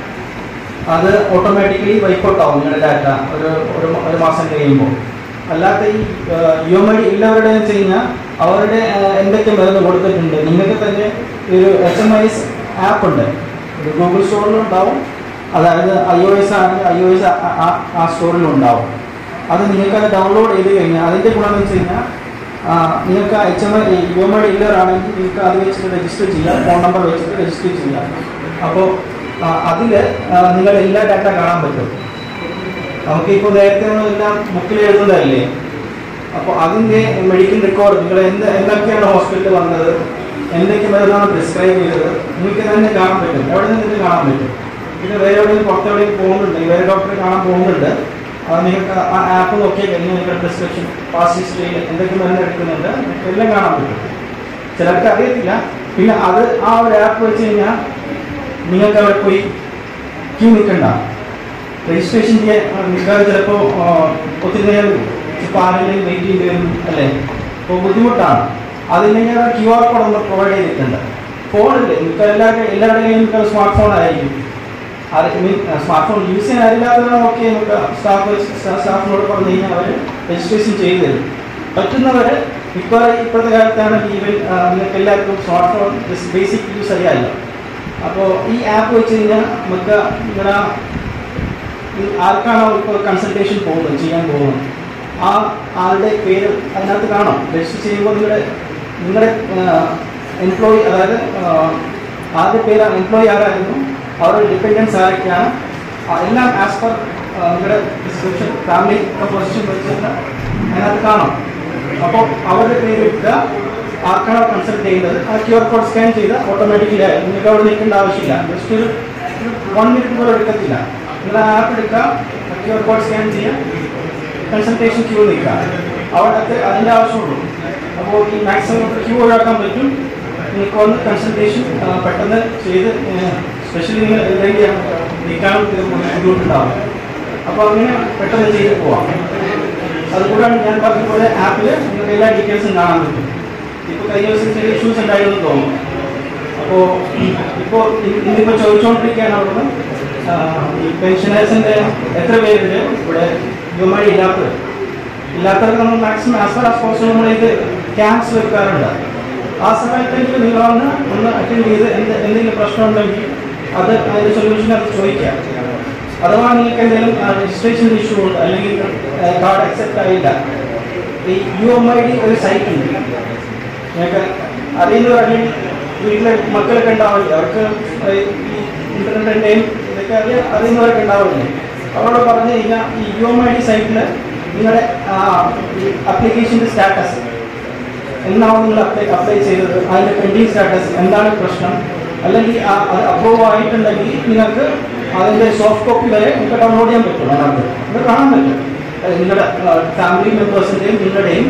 അത് ഓട്ടോമാറ്റിക്കലി വൈക്കൗട്ട് ആവും നിങ്ങളുടെ ഡാറ്റ ഒരു ഒരു മ- ഒരു മാസം കഴിയുമ്പോൾ അല്ലാത്ത ഈ യു എം ഐ ഡി ഉള്ളവരുടെ വെച്ച് കഴിഞ്ഞാൽ അവരുടെ ആ, എന്തൊക്കെ മരുന്ന് കൊടുത്തിട്ടുണ്ട് നിങ്ങൾക്ക് തന്നെ ഒരു H M I S app ഉണ്ട് ഒരു ഗൂഗിൾ സ്റ്റോറിലും ഉണ്ടാവും അതായത് ഐ ഒ എസ് ആണെങ്കിൽ ഐ ഒ എസ് ആ സ്റ്റോറിലും ഉണ്ടാവും അത് നിങ്ങൾക്ക് അത് ഡൗൺലോഡ് ചെയ്ത് കഴിഞ്ഞാൽ അതിൻ്റെ ഗുണം എന്ന് വെച്ച് കഴിഞ്ഞാൽ ആ, നിങ്ങൾക്ക് H M I U M I D ഉള്ളവരാണെങ്കിൽ നിങ്ങൾക്ക് അത് വെച്ചിട്ട് രജിസ്റ്റർ ചെയ്യാം ഫോൺ നമ്പർ വെച്ചിട്ട് രജിസ്റ്റർ ചെയ്യാം അപ്പോൾ അതിൽ നിങ്ങൾ എല്ലാ ഡാറ്റ കാണാൻ പറ്റും നമുക്കിപ്പോൾ നേരത്തെ എല്ലാം ബുക്കിൽ എഴുതുന്നതല്ലേ അപ്പോൾ അതിൻ്റെ മെഡിക്കൽ റെക്കോർഡ് നിങ്ങൾ എന്ത് എന്തൊക്കെയാണ് ഹോസ്പിറ്റലിൽ വന്നത് എന്തൊക്കെ മരുന്നാണ് പ്രിസ്ക്രൈബ് ചെയ്തത് നിങ്ങൾക്ക് തന്നെ കാണാൻ പറ്റും എവിടെ നിന്ന് നിങ്ങൾക്ക് കാണാൻ പറ്റും പിന്നെ വേറെ എവിടെയും പുറത്തെവിടെയും പോകുന്നുണ്ട് വേറെ ഡോക്ടറെ കാണാൻ പോകുന്നുണ്ട് അത് നിങ്ങൾക്ക് ആ ആപ്പ് നോക്കിയാൽ കഴിഞ്ഞാൽ നിങ്ങളുടെ പ്രിസ്ക്രിപ്ഷൻ പാസ്റ്റ് ഹിസ്റ്ററിയിൽ എന്തൊക്കെ മരുന്ന് എടുക്കുന്നുണ്ട് നിങ്ങൾക്ക് എല്ലാം കാണാൻ പറ്റും ചിലർക്ക് അറിയത്തില്ല പിന്നെ അത് ആ ഒരു ആപ്പ് വെച്ച് കഴിഞ്ഞാൽ നിങ്ങൾക്ക് അവിടെ പോയി ക്യൂ നിൽക്കണ്ട രജിസ്ട്രേഷൻ ചെയ്യാൻ നിൽക്കാതെ ചിലപ്പോൾ ഒത്തിരി നേരം ഇപ്പോൾ ആരെങ്കിലും വെയിറ്റ് ചെയ്യേണ്ടി വരും അല്ലേ അപ്പോൾ ബുദ്ധിമുട്ടാണ് അതില്ലെങ്കിൽ ആ ക്യു ആർ കോഡ് ഒന്ന് പ്രൊവൈഡ് ചെയ്തിട്ടുണ്ട് ഫോണിൽ നിങ്ങൾക്ക് എല്ലാവരുടെ എല്ലാവരുടെയും നിങ്ങൾക്ക് സ്മാർട്ട് ഫോൺ ആയിരിക്കും അത് മീൻ സ്മാർട്ട് ഫോൺ യൂസ് ചെയ്യാൻ അറിയില്ലാത്തതാണ് ഓക്കെ നമുക്ക് സ്റ്റാഫ് സ്റ്റാഫിനോട് പറഞ്ഞു കഴിഞ്ഞാൽ അവർ രജിസ്ട്രേഷൻ ചെയ്തു തരും പറ്റുന്നവർ ഇപ്പോൾ ഇപ്പോഴത്തെ കാലത്താണ് ഈവൻ നിങ്ങൾക്ക് എല്ലാവർക്കും smart phone just basic use അറിയാമല്ലോ അപ്പോൾ ഈ ആപ്പ് വെച്ച് കഴിഞ്ഞാൽ നമുക്ക് നിങ്ങളുടെ ഈ ആർക്കാണോ ഇപ്പോൾ കൺസൾട്ടേഷൻ പോകുന്നത് ചെയ്യാൻ പോകുന്നത് ആ ആളുടെ പേര് അതിനകത്ത് കാണും രജിസ്റ്റർ ചെയ്യുമ്പോൾ നിങ്ങളുടെ നിങ്ങളുടെ എംപ്ലോയി അതായത് ആ, ആരുടെ പേര് എംപ്ലോയി ആരായിരുന്നു അവരുടെ ഡിപ്പെൻഡൻസ് ആരൊക്കെയാണ് ആ, എല്ലാം ആസ് പെർ നിങ്ങളുടെ ഡിസ്ക്രിപ്ഷൻ ഫാമിലി കമ്പോസിഷൻ വെച്ചിട്ട് അതിനകത്ത് കാണും അപ്പോൾ അവരുടെ പേര് ഇട്ടുക ആർക്കാണോ കൺസൾട്ട് ചെയ്യുന്നത് ആ ക്യു ആർ കോഡ് സ്കാൻ ചെയ്ത് ഓട്ടോമാറ്റിക്കലി ആയി നിങ്ങൾക്ക് അവിടെ നിൽക്കേണ്ട ആവശ്യമില്ല ജസ്റ്റ് ഒരു വൺ മിനിറ്റ് പോലും എടുക്കത്തില്ല നിങ്ങൾ ആ ആപ്പ് എടുക്കുക ക്യു ആർ കോഡ് സ്കാൻ ചെയ്യുക കൺസൾട്ടേഷൻ ക്യൂ നിൽക്കുക അവിടത്തെ അതിൻ്റെ ആവശ്യമുള്ളൂ അപ്പോൾ ഈ മാക്സിമം ക്യൂ ഒഴിവാക്കാൻ പറ്റും നിങ്ങൾക്ക് വന്ന് കൺസൾട്ടേഷൻ പെട്ടെന്ന് ചെയ്ത് സ്പെഷ്യലി നിങ്ങൾ എന്തെങ്കിലും നിൽക്കാനും ഇത് ബുദ്ധിമുട്ടുണ്ടാവും അപ്പോൾ അങ്ങനെ പെട്ടെന്ന് ചെയ്ത് പോവാം അതുകൂടാണ് ഞാൻ പറഞ്ഞ പോലെ ആപ്പിൽ നിങ്ങൾക്ക് എല്ലാ ഡീറ്റെയിൽസും കാണാൻ പറ്റും ഇപ്പോൾ കഴിഞ്ഞ ദിവസം ചെറിയ ഇഷ്യൂസ് ഉണ്ടായിരുന്നു തോന്നുന്നു അപ്പോൾ ഇപ്പോൾ ഇന്നിപ്പോൾ ചോദിച്ചുകൊണ്ടിരിക്കുകയാണ് അവിടുന്ന് ആ, ഈ പെൻഷനേഴ്സിൻ്റെ എത്ര പേരുണ്ട് ഇവിടെ യുമായി ഇല്ലാത്തവർ ഇല്ലാത്തവർക്ക് നമ്മൾ maximum as far as possible നമ്മൾ ഇത് ക്യാമ്പ്സ് വെക്കാറുണ്ട് ആ സമയത്തെങ്കിലും നിങ്ങൾ വന്ന് ഒന്ന് അറ്റൻഡ് ചെയ്ത് എന്ത് എന്തെങ്കിലും പ്രശ്നമുണ്ടെങ്കിൽ അത് അതിൻ്റെ സൊല്യൂഷൻ അത് ചോദിക്കാം അഥവാ നിങ്ങൾക്ക് എന്തെങ്കിലും രജിസ്ട്രേഷൻ ഇഷ്യൂ ഉണ്ട് അല്ലെങ്കിൽ കാർഡ് അക്സെപ്റ്റ് ആയില്ല ഈ യു എം ഐ ഡി ഒരു സൈറ്റ് ഉണ്ട് നിങ്ങൾക്ക് അറിയുന്നവർ അല്ലെങ്കിൽ വീട്ടിലെ മക്കളൊക്കെ ഉണ്ടാവില്ല അവർക്ക് ഈ ഇന്റർനെറ്റിൻ്റെയും ഇതൊക്കെ അറിയാൻ അറിയുന്നവരൊക്കെ ഉണ്ടാവില്ലേ അവരോട് പറഞ്ഞു കഴിഞ്ഞാൽ ഈ യു എം ഐ ഡി സൈറ്റിൽ നിങ്ങളുടെ അപ്ലിക്കേഷൻ്റെ സ്റ്റാറ്റസ് എന്നാണ് നിങ്ങൾ അപ്ലൈ അപ്ലൈ ചെയ്തത് അതിൻ്റെ പെൻഡിങ് സ്റ്റാറ്റസ് എന്താണ് പ്രശ്നം അല്ലെങ്കിൽ ആ- അത് അപ്രൂവ് ആയിട്ടുണ്ടെങ്കിൽ നിങ്ങൾക്ക് അതിൻ്റെ സോഫ്റ്റ് കോപ്പി വരെ നിങ്ങൾക്ക് ഡൗൺലോഡ് ചെയ്യാൻ പറ്റും അതിനകത്ത് അത് കാണാൻ പറ്റും അത് നിങ്ങളുടെ ഫാമിലി മെമ്പേഴ്സിൻ്റെയും നിങ്ങളുടെയും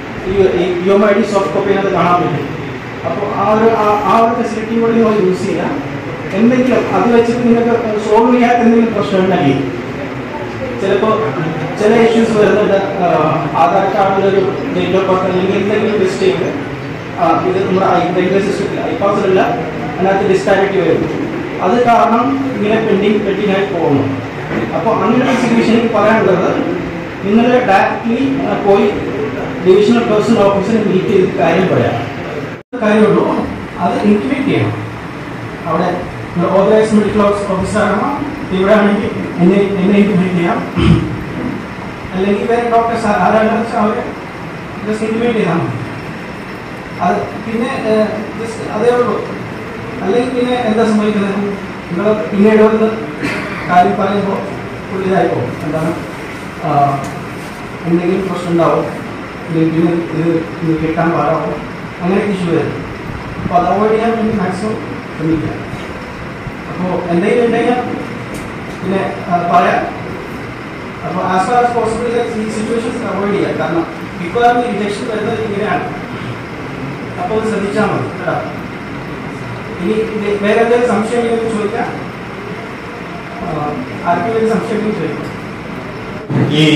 ഈ U M I D soft copy അതിനകത്ത് കാണാൻ പറ്റും അപ്പോൾ ആ ഒരു ആ- ആ ഒരു ഫെസിലിറ്റി കൂടി നിങ്ങൾ യൂസ് ചെയ്യുക എന്തെങ്കിലും അത് വെച്ചിട്ട് നിങ്ങൾക്ക് സോൾവ് ചെയ്യാത്ത എന്തെങ്കിലും പ്രശ്നം ഉണ്ടെങ്കിൽ ചിലപ്പോൾ ചില ഇഷ്യൂസ് വരുന്നുണ്ട് ആ, ആധാർ കാർഡിലൊരു ഡേറ്റ് ഓഫ് ബർത്ത് അല്ലെങ്കിൽ എന്തെങ്കിലും മിസ്റ്റേക്ക് ഇത് നമ്മുടെ റെയിൽവേ സിസ്റ്റത്തിൽ ഐപാസിലല്ല അതിനകത്ത് ഡിസ്പാരിറ്റി വരും അത് കാരണം ഇങ്ങനെ പെൻഡിങ് പെൻഡിങ് ആയി പോകുന്നു അപ്പോൾ അങ്ങനത്തെ സിറ്റുവേഷനിൽ പറയാനുള്ളത് നിങ്ങൾ ഡയറക്റ്റ്ലി പോയി ഡിവിഷണൽ പേഴ്സണൽ ഓഫീസറെ മീറ്റ് ചെയ്ത് കാര്യം പറയാം കാര്യമുള്ളൂ അത് ഇൻറ്റിമേറ്റ് ചെയ്യണം അവിടെ ഓതറൈസ് മെഡിക്കൽ ഓഫീസർ ആകണം ഇവിടെ ആണെങ്കിൽ എന്നെ എന്നെ ഇൻറ്റിമേറ്റ് ചെയ്യാം അല്ലെങ്കിൽ വേറെ ഡോക്ടേഴ്സ് ആരാണെന്ന് വെച്ചാൽ അവരെ ജസ്റ്റ് ഇൻറ്റിമേറ്റ് ചെയ്താൽ മതി അത് പിന്നെ ജസ്റ്റ് അതേ ഉള്ളൂ അല്ലെങ്കിൽ പിന്നെ എന്താ സംഭവിക്കുന്നത് നിങ്ങൾ പിന്നീട് വന്ന് കാര്യം പറയുമ്പോൾ പുള്ളിതായി പോകും എന്താണ് ആ, എന്തെങ്കിലും പ്രശ്നം ഉണ്ടാവും അല്ലെങ്കിൽ പിന്നെ ഇത് ഇത് കിട്ടാൻ പാടാവും അങ്ങനെ ഇഷ്യൂ വരും അപ്പോൾ അത് അവോയ്ഡ് ചെയ്യാൻ വേണ്ടി മാക്സിമം ശ്രമിക്കുക അപ്പോൾ എന്തെങ്കിലും ഉണ്ടെങ്കിൽ പിന്നെ ആ, പറയാം അപ്പോൾ ആസ് ഫാർ ആസ് പോസിബിൾ ഈ സിറ്റുവേഷൻസ് അവോയ്ഡ് ചെയ്യാം കാരണം മിക്കവാറും ഈ റിജക്ഷൻ വരുന്നത് ഇങ്ങനെയാണ് അപ്പോൾ അത് ശ്രദ്ധിച്ചാൽ മതി കേട്ടോ ഇനി ഇത് വേറെ എന്തെങ്കിലും സംശയം ഉണ്ടെങ്കിൽ ചോദിക്കാം ആ, ആർക്കെങ്കിലും സംശയം ഉണ്ടെങ്കിൽ ചോദിക്കാം ഈ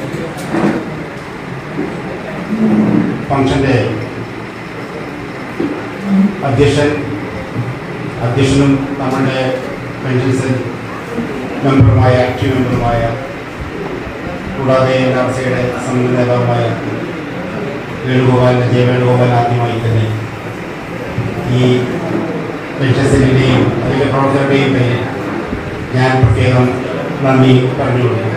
ഫംഗ്ഷന്റെ അധ്യക്ഷൻ അധ്യക്ഷനും നമ്മുടെ പെൻഷൻ സെൽ മെമ്പറുമായ ആക്റ്റീവ് മെമ്പറുമായ കൂടാതെ എൻ ആർ സിയുടെ സംഘ നേതാവുമായ വേണുഗോപാലിന്റെ ജയ വേണുഗോപാൽ ആദ്യമായി തന്നെ ഈ പെൻഷൻ സെല്ലിൻ്റെയും അതിൻ്റെ പ്രവർത്തകരുടെയും പേരിൽ ഞാൻ പ്രത്യേകം നന്ദി പറഞ്ഞുകൊടുക്കുന്നത്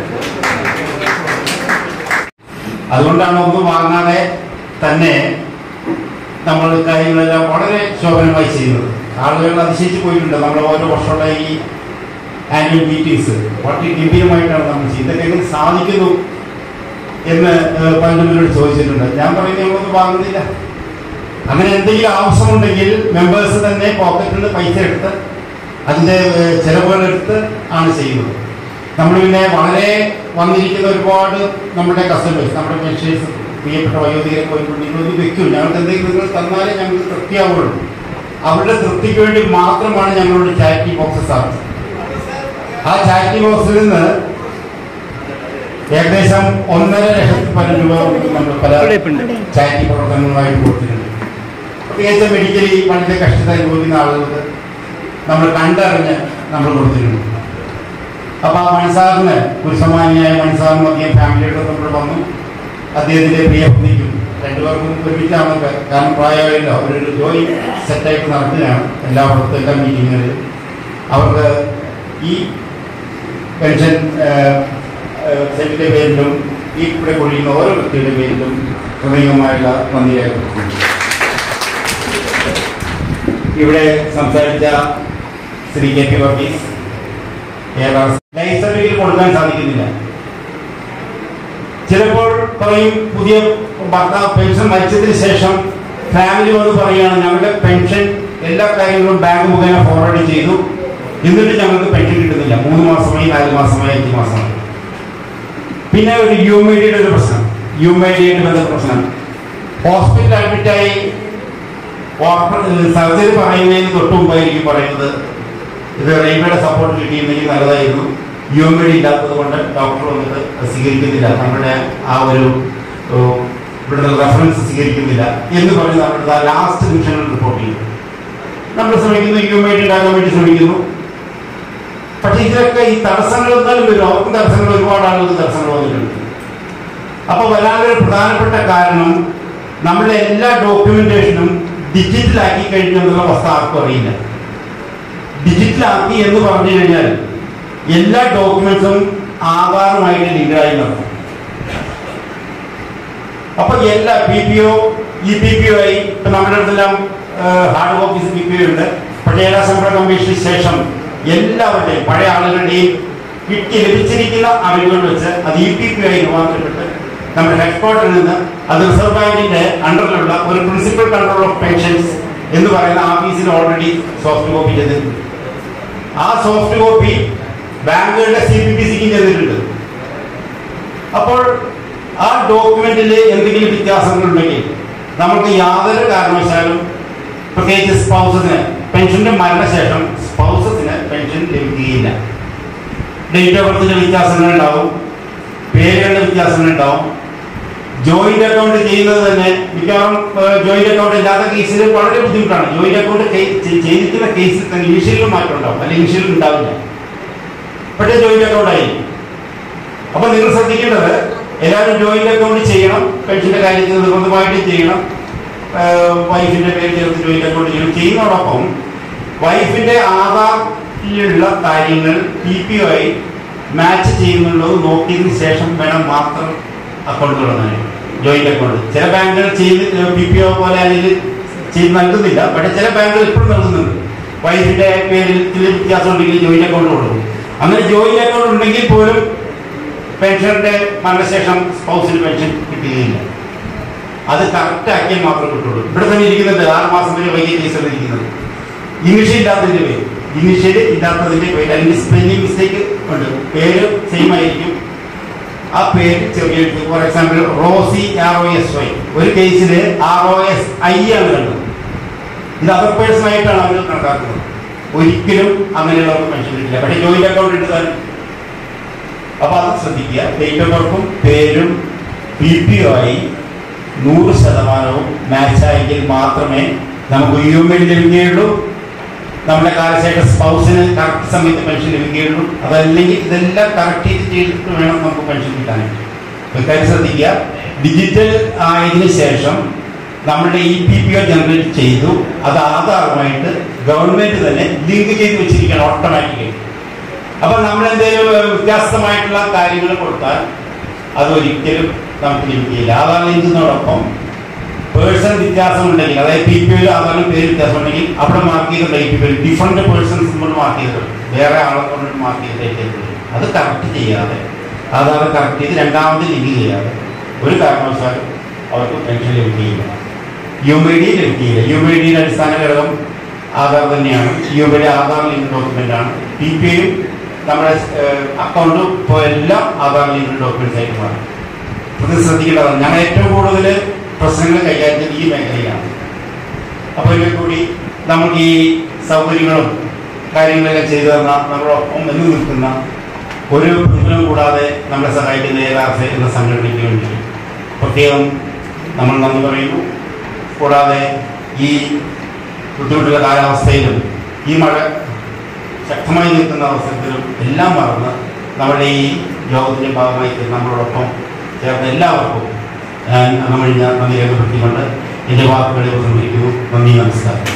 അതുകൊണ്ടാണ് ഒന്നും വാങ്ങാതെ തന്നെ നമ്മൾ കാര്യങ്ങളെല്ലാം വളരെ ശോഭനമായി ചെയ്യുന്നത് ആളുകൾ അതിശയിച്ച് പോയിട്ടുണ്ട് നമ്മൾ ഓരോ വർഷമുള്ള ഈ ആനുവൽ മീറ്റിംഗ്സ് വളരെ ഗംഭീരമായിട്ടാണ് നമ്മൾ ചെയ്യുന്നത് ഇതൊക്കെ എങ്ങനെ സാധിക്കുന്നു എന്ന് ഏഹ്, പലരും എന്നോട് ചോദിച്ചിട്ടുണ്ട് ഞാൻ പറയുന്നത് നമ്മളൊന്നും വാങ്ങുന്നില്ല അങ്ങനെ എന്തെങ്കിലും ആവശ്യമുണ്ടെങ്കിൽ മെമ്പേഴ്സ് തന്നെ പോക്കറ്റിൽ നിന്ന് പൈസ എടുത്ത് അതിൻ്റെ ഏഹ്, ചെലവുകൾ എടുത്ത് ആണ് ചെയ്യുന്നത് നമ്മൾ പിന്നെ വളരെ വന്നിരിക്കുന്ന ഒരുപാട് നമ്മുടെ കസ്റ്റമേഴ്സ് നമ്മുടെ പെൻഷേഴ്സ് പ്രിയപ്പെട്ട വയോധികരെ പോയിക്കൊണ്ട് നിങ്ങളൊന്ന് വെക്കും ഞങ്ങൾക്ക് എന്തെങ്കിലും നിങ്ങൾ തന്നാലേ ഞങ്ങൾക്ക് തൃപ്തിയാവുള്ളൂ അവരുടെ തൃപ്തിക്ക് വേണ്ടി മാത്രമാണ് ഞങ്ങളുടെ ചാരിറ്റി ബോക്സസ് ആക്കുന്നത് ആ ചാരിറ്റി ബോക്സിൽ നിന്ന് ഏകദേശം ഒന്നര ലക്ഷത്തി പല രൂപ നമ്മൾ പല ചാരിറ്റി പ്രവർത്തനങ്ങളുമായിട്ട് കൊടുത്തിട്ടുണ്ട് പ്രത്യേകിച്ച് മെഡിക്കലി വളരെ കഷ്ടത അനുഭവിക്കുന്ന ആളുകൾക്ക് നമ്മൾ കണ്ടറിഞ്ഞ് നമ്മൾ കൊടുത്തിട്ടുണ്ട് അപ്പൊ ആ മണിസാറിന് പുരുഷമാനിയായ മണിസാറിനും അദ്ദേഹം ഫാമിലിയുടെ നമ്മൾ വന്നു അദ്ദേഹത്തിന്റെ പ്രിയപത്നിക്കും രണ്ടുപേർക്കും ഒരുമിച്ചാണ് ക- കാരണം പ്രായമായില്ല അവരൊരു ജോലി സെറ്റായിട്ട് നടത്തുകയാണ് എല്ലായിടത്തും എല്ലാ മീറ്റിങ്ങുകളിലും അവർക്ക് ഈ പെൻഷൻ സെറ്റിന്റെ പേരിലും ഈ ഇവിടെ കൊഴിയുന്ന ഓരോ വ്യക്തിയുടെ പേരിലും ഹൃദയമായുള്ള നന്ദി രേഖപ്പെടുത്തുന്നു ഇവിടെ സംസാരിച്ച Shri K P Varghese life certificate കൊടുക്കാൻ സാധിക്കുന്നില്ല ചിലപ്പോൾ പറയും പുതിയ ഭർത്താവ് പെൻഷൻ മരിച്ചതിന് ശേഷം ഫാമിലി വന്ന് പറയുകയാണ് ഞങ്ങളുടെ പെൻഷൻ എല്ലാ കാര്യങ്ങളും ബാങ്ക് മുഖേന ഫോർവേഡ് ചെയ്തു എന്നിട്ട് ഞങ്ങൾക്ക് പെൻഷൻ കിട്ടുന്നില്ല മൂന്ന് മാസമായി നാല് മാസമായി അഞ്ച് മാസമായി പിന്നെ ഒരു യു എം ഐ ഡിയുടെ ഒരു പ്രശ്നം യു എം ഐ ഡിയായിട്ട് ബന്ധപ്പെട്ട പ്രശ്നം ഹോസ്പിറ്റൽ അഡ്മിറ്റായി സർജറി പറയുന്നതിന് തൊട്ട് മുമ്പായിരിക്കും പറയുന്നത് ഇത് റെയിൽവേയുടെ സപ്പോർട്ട് കിട്ടിയിരുന്നെങ്കിൽ നല്ലതായിരുന്നു യു എം ഡി ഇല്ലാത്തത് കൊണ്ട് ഡോക്ടർ വന്നിട്ട് സ്വീകരിക്കുന്നില്ല നമ്മുടെ ആ ഒരു ഓ, ഇവിടുത്തെ റെഫറൻസ് സ്വീകരിക്കുന്നില്ല എന്ന് പറഞ്ഞ് നമ്മുടെ ലാസ്റ്റ് നിമിഷങ്ങളിൽ റിപ്പോർട്ട് ചെയ്തു നമ്മൾ ശ്രമിക്കുന്നു യു എം ഡി ഉണ്ടാക്കാൻ വേണ്ടി ശ്രമിക്കുന്നു പക്ഷെ ഇതിലൊക്കെ ഈ തടസ്സങ്ങൾ എന്തായാലും വരും അവർക്കും തടസ്സങ്ങൾ ഒരുപാട് ആളുകൾക്ക് തടസ്സങ്ങൾ വന്നിട്ടുണ്ട് അപ്പൊ വരാനൊരു പ്രധാനപ്പെട്ട കാരണം നമ്മുടെ എല്ലാ ഡോക്യുമെന്റേഷനും ഡിജിറ്റലാക്കി കഴിഞ്ഞു എന്നുള്ള അവസ്ഥ ആർക്കും അറിയില്ല ഡിജിറ്റലാക്കി എന്ന് പറഞ്ഞു കഴിഞ്ഞാൽ എല്ലാ ഡോക്യുമെന്റ്സും ആധാറുമായിട്ട് ലിങ്കായി നടക്കും അപ്പൊ എല്ലാ P P O E P P O ആയി ഇപ്പൊ നമ്മുടെ അടുത്തെല്ലാം hard copies P P O ഉണ്ട് പട്ടികജാത സംരംഭ കമ്മീഷന് ശേഷം എല്ലാവരുടെയും പഴയ ആളുകളുടെയും കിട്ടി ലഭിച്ചിരിക്കുന്ന അറിവുകൾ വെച്ച് അത് ഇ പി പി ആയി രൂപാന്തരപ്പെട്ട് നമ്മുടെ ഹെഡ്ക്വാർട്ടറിൽ നിന്ന് അത് റിസർവ് ബാങ്കിന്റെ അണ്ടറിലുള്ള ഒരു പ്രിൻസിപ്പൽ കൺട്രോൾ ഓഫ് പെൻഷൻസ് എന്ന് പറയുന്ന ആഫീസിൽ ഓൾറെഡി സോഫ്റ്റ് കോപ്പി ചെയ്തിട്ടുണ്ട് ആ സോഫ്റ്റ് കോപ്പി ബാങ്കുകളുടെ സി പി ടി സിക്ക് ചെന്നിട്ടുണ്ട് അപ്പോൾ ആ ഡോക്യുമെന്റിൽ എന്തെങ്കിലും വ്യത്യാസങ്ങൾ ഉണ്ടെങ്കിൽ നമുക്ക് യാതൊരു കാരണവശാലും പ്രത്യേകിച്ച് സ്പൗസസിന് പെൻഷന്റെ മരണശേഷം സ്പൗസസിന് പെൻഷൻ ലഭിക്കുകയില്ല ഡേറ്റ് ഓഫ് ബർത്തിന്റെ വ്യത്യാസങ്ങൾ ഉണ്ടാവും പേരുകളുടെ വ്യത്യാസങ്ങൾ ഉണ്ടാവും ജോയിന്റ് അക്കൗണ്ട് ചെയ്യുന്നത് തന്നെ മിക്കവാറും ജോയിന്റ് അക്കൗണ്ട് ഇല്ലാത്ത കേസിൽ വളരെ ബുദ്ധിമുട്ടാണ് ജോയിന്റ് അക്കൗണ്ട് ചെയ്തിരിക്കുന്ന കേസിൽ തന്നെ ഇനിഷ്യലിലും മാറ്റം ഉണ്ടാവും അല്ലെങ്കിൽ ഇനിഷ്യലിൽ ഉണ്ടാവില്ല പക്ഷേ ജോയിന്റ് അക്കൗണ്ട് ആയി അപ്പൊ നിങ്ങൾ ശ്രദ്ധിക്കേണ്ടത് എല്ലാവരും ജോയിന്റ് അക്കൗണ്ട് ചെയ്യണം പെൻഷന്റെ കാര്യത്തിൽ നിർബന്ധമായിട്ടും ചെയ്യണം വൈഫിന്റെ പേര് ചേർത്ത് ജോയിന്റ് അക്കൗണ്ട് ചെയ്യണം ചെയ്യുന്നതോടൊപ്പം വൈഫിന്റെ ആധാറിലുള്ള കാര്യങ്ങൾ പി പി ഒ ആയി മാച്ച് ചെയ്യുന്നുള്ളത് നോക്കിയതിന് ശേഷം വേണം മാത്രം അക്കൗണ്ട് തുടങ്ങാൻ ജോയിന്റ് അക്കൗണ്ട് ചില ബാങ്കുകൾ ചെയ്ത് പി പി ഒ പോലെ അല്ലെങ്കിൽ ചെയ്ത് നൽകുന്നില്ല പക്ഷേ ചില ബാങ്കുകൾ ഇപ്പോഴും നൽകുന്നുണ്ട് വൈഫിന്റെ പേരിൽ ചില വ്യത്യാസം ഉണ്ടെങ്കിൽ ജോയിന്റ് അക്കൗണ്ട് കൊടുക്കും അങ്ങനെ ജോയിന്റ് അക്കൗണ്ട് ഉണ്ടെങ്കിൽ പോലും പെൻഷന്റെ മരണശേഷം സ്പൗസിന് പെൻഷൻ കിട്ടുകയില്ല അത് കറക്റ്റ് ആക്കിയാൽ മാത്രമേ കിട്ടുള്ളൂ ഇവിടെ തന്നെ ഇരിക്കുന്നുണ്ട് ആറ് മാസം വരെ വൈകിയ കേസുകൾ ഇരിക്കുന്നത് ഇനിഷ്യൽ ഇല്ലാത്തതിന്റെ പേര് ഇനിഷ്യൽ ഇല്ലാത്തതിന്റെ പേര് അല്ലെങ്കിൽ സ്പെല്ലിംഗ് മിസ്റ്റേക്ക് ഉണ്ട് പേര് സെയിം ആയിരിക്കും ആ പേര് ചെറിയ for example Rosy R O S Y ഒരു കേസിൽ ആർ ഒ എസ് ഐ ആണ് കണ്ടത് ഇത് അതർ പേഴ്സൺ ആയിട്ടാണ് അവർ കണക്കാക്കുന്നത് ഒരിക്കലും അങ്ങനെയുള്ളവർക്ക് പെൻഷൻ കിട്ടില്ല പക്ഷേ ജോയിന്റ് അക്കൗണ്ട് എടുത്താൽ അപ്പൊ അത് ശ്രദ്ധിക്കുക ഡേറ്റ് ഓഫ് ബർത്തും പേരും പി പി ഒ ആയി നൂറ് ശതമാനവും മാച്ച് ആയെങ്കിൽ മാത്രമേ നമുക്ക് യു എം ലഭിക്കുകയുള്ളൂ നമ്മുടെ കാലശേഷ സ്പൗസിന് കറക്റ്റ് സമയത്ത് പെൻഷൻ ലഭിക്കുകയുള്ളൂ അതല്ലെങ്കിൽ ഇതെല്ലാം കറക്റ്റ് ചെയ്ത് ചെയ്തിട്ട് വേണം നമുക്ക് പെൻഷൻ കിട്ടാനായിട്ട് ഒരു കാര്യം ശ്രദ്ധിക്കുക ഡിജിറ്റൽ ആയതിനു ശേഷം നമ്മുടെ E P P O generate ചെയ്തു അത് ആധാറുമായിട്ട് ഗവൺമെന്റ് തന്നെ ലിങ്ക് ചെയ്ത് വെച്ചിരിക്കണം ഓട്ടോമാറ്റിക്കലി അപ്പൊ നമ്മൾ എന്തെങ്കിലും വ്യത്യസ്തമായിട്ടുള്ള കാര്യങ്ങൾ കൊടുത്താൽ അത് ഒരിക്കലും നമുക്ക് ലഭിക്കില്ല ആധാർ ലിങ്കിനോടൊപ്പം പേഴ്സൺ വ്യത്യാസം ഉണ്ടെങ്കിൽ അതായത് പി പി ഒയിൽ ആധാറിന് പേര് വ്യത്യാസം ഉണ്ടെങ്കിൽ അവിടെ മാർക്ക് ചെയ്തിട്ടുണ്ട് I P P different persons കൊണ്ട് മാർക്ക് ചെയ്തിട്ടുണ്ട് വേറെ ആളെ കൊണ്ട് മാർക്ക് ചെയ്തിട്ടുണ്ട് അത് കറക്റ്റ് ചെയ്യാതെ ആധാർ കറക്റ്റ് ചെയ്ത് രണ്ടാമത് ലിങ്ക് ചെയ്യാതെ ഒരു കാരണവശാലും അവർക്ക് പെൻഷൻ ലഭിക്കുകയില്ല യു എം ഐ ഡി ലഭിക്കുകയില്ല യു എം ഐ ഡിയുടെ അടിസ്ഥാന ഘടകം ആധാർ തന്നെയാണ് U M I D Aadhaar link document ആണ് പി പി ഐയും നമ്മുടെ അക്കൗണ്ടും ഇപ്പോൾ എല്ലാം ആധാർ ലിങ്ക് ഡോക്യുമെന്റ്സ് ആയിട്ട് മാറും ഇത് ശ്രദ്ധിക്കേണ്ടതാണ് ഞങ്ങൾ ഏറ്റവും കൂടുതൽ പ്രശ്നങ്ങൾ കൈകാര്യം ചെയ്യുന്നത് ഈ മേഖലയിലാണ് അപ്പോൾ ഇതിൽ കൂടി നമുക്ക് ഈ സൗകര്യങ്ങളും കാര്യങ്ങളെല്ലാം ചെയ്തു തന്ന നമ്മളൊപ്പം നിന്ന് നിൽക്കുന്ന ഒരു പ്രതിഫലം കൂടാതെ നമ്മളെ സഹായിക്കുന്ന ഏതാർസ് എന്ന സംഘടനയ്ക്ക് വേണ്ടി പ്രത്യേകം നമ്മൾ നന്ദി പറയുന്നു കൂടാതെ ഈ ബുദ്ധിമുട്ടുള്ള കാലാവസ്ഥയിലും ഈ മഴ ശക്തമായി നിൽക്കുന്ന അവസരത്തിലും എല്ലാം മറന്ന് നമ്മുടെ ഈ യോഗത്തിന്റെ ഭാഗമായി നമ്മളോടൊപ്പം ചേർന്ന എല്ലാവർക്കും ഞാൻ അകമഴിഞ്ഞ നന്ദി രേഖപ്പെടുത്തിക്കൊണ്ട് എൻ്റെ വാക്കുകളെ ഉപസംഹരിക്കുന്നു നന്ദി നമസ്കാരം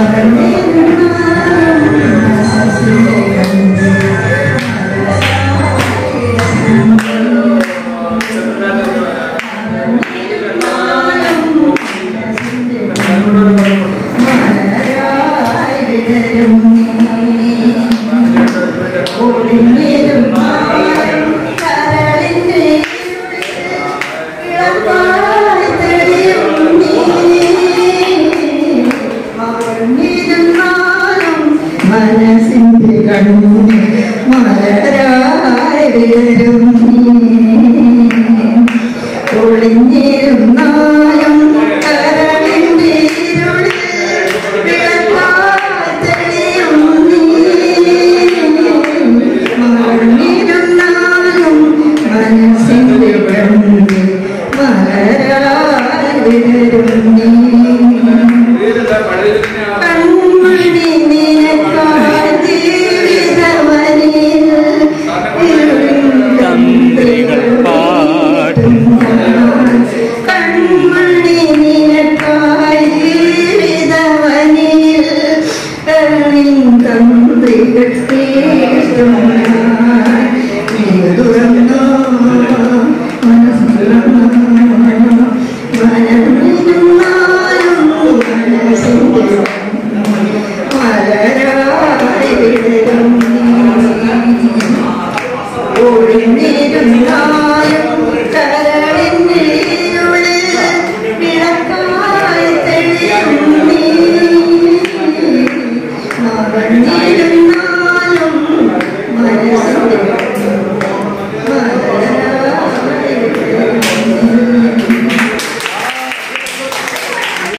മനസ്സിന്റെ കണ്ണു മലരായി വരും ഒളിഞ്ഞിരുന്നാലും കരളിന്റെ ഇരുളിൽ വിളക്കായി തെളിയും നീ. മറഞ്ഞിരുന്നാലും മനസ്സിന്റെ കണ്ണിൽ മലരായി വരും നീ കൺമണി നിനക്കായി ജീവിതവനിൽ തന്ത്രികൾ പാടും കൺമണി നിനക്കായി ജീവിതവനിൽ കണ്ണിൻ തന്ത്രികൾ തീർത്തും തുറന്നോ മനസ്സ് തുറന്നോ മനസ്സിരുന്നാലും മനസ്സിന്റെ മലരായി വിടരും ഒളിഞ്ഞിരുന്നാലും കരളിന്റെ ഇരുളിൽ വിളക്കായി തെളിയും നീ മറഞ്ഞിരുന്നാലും മനസ്സിന്റെ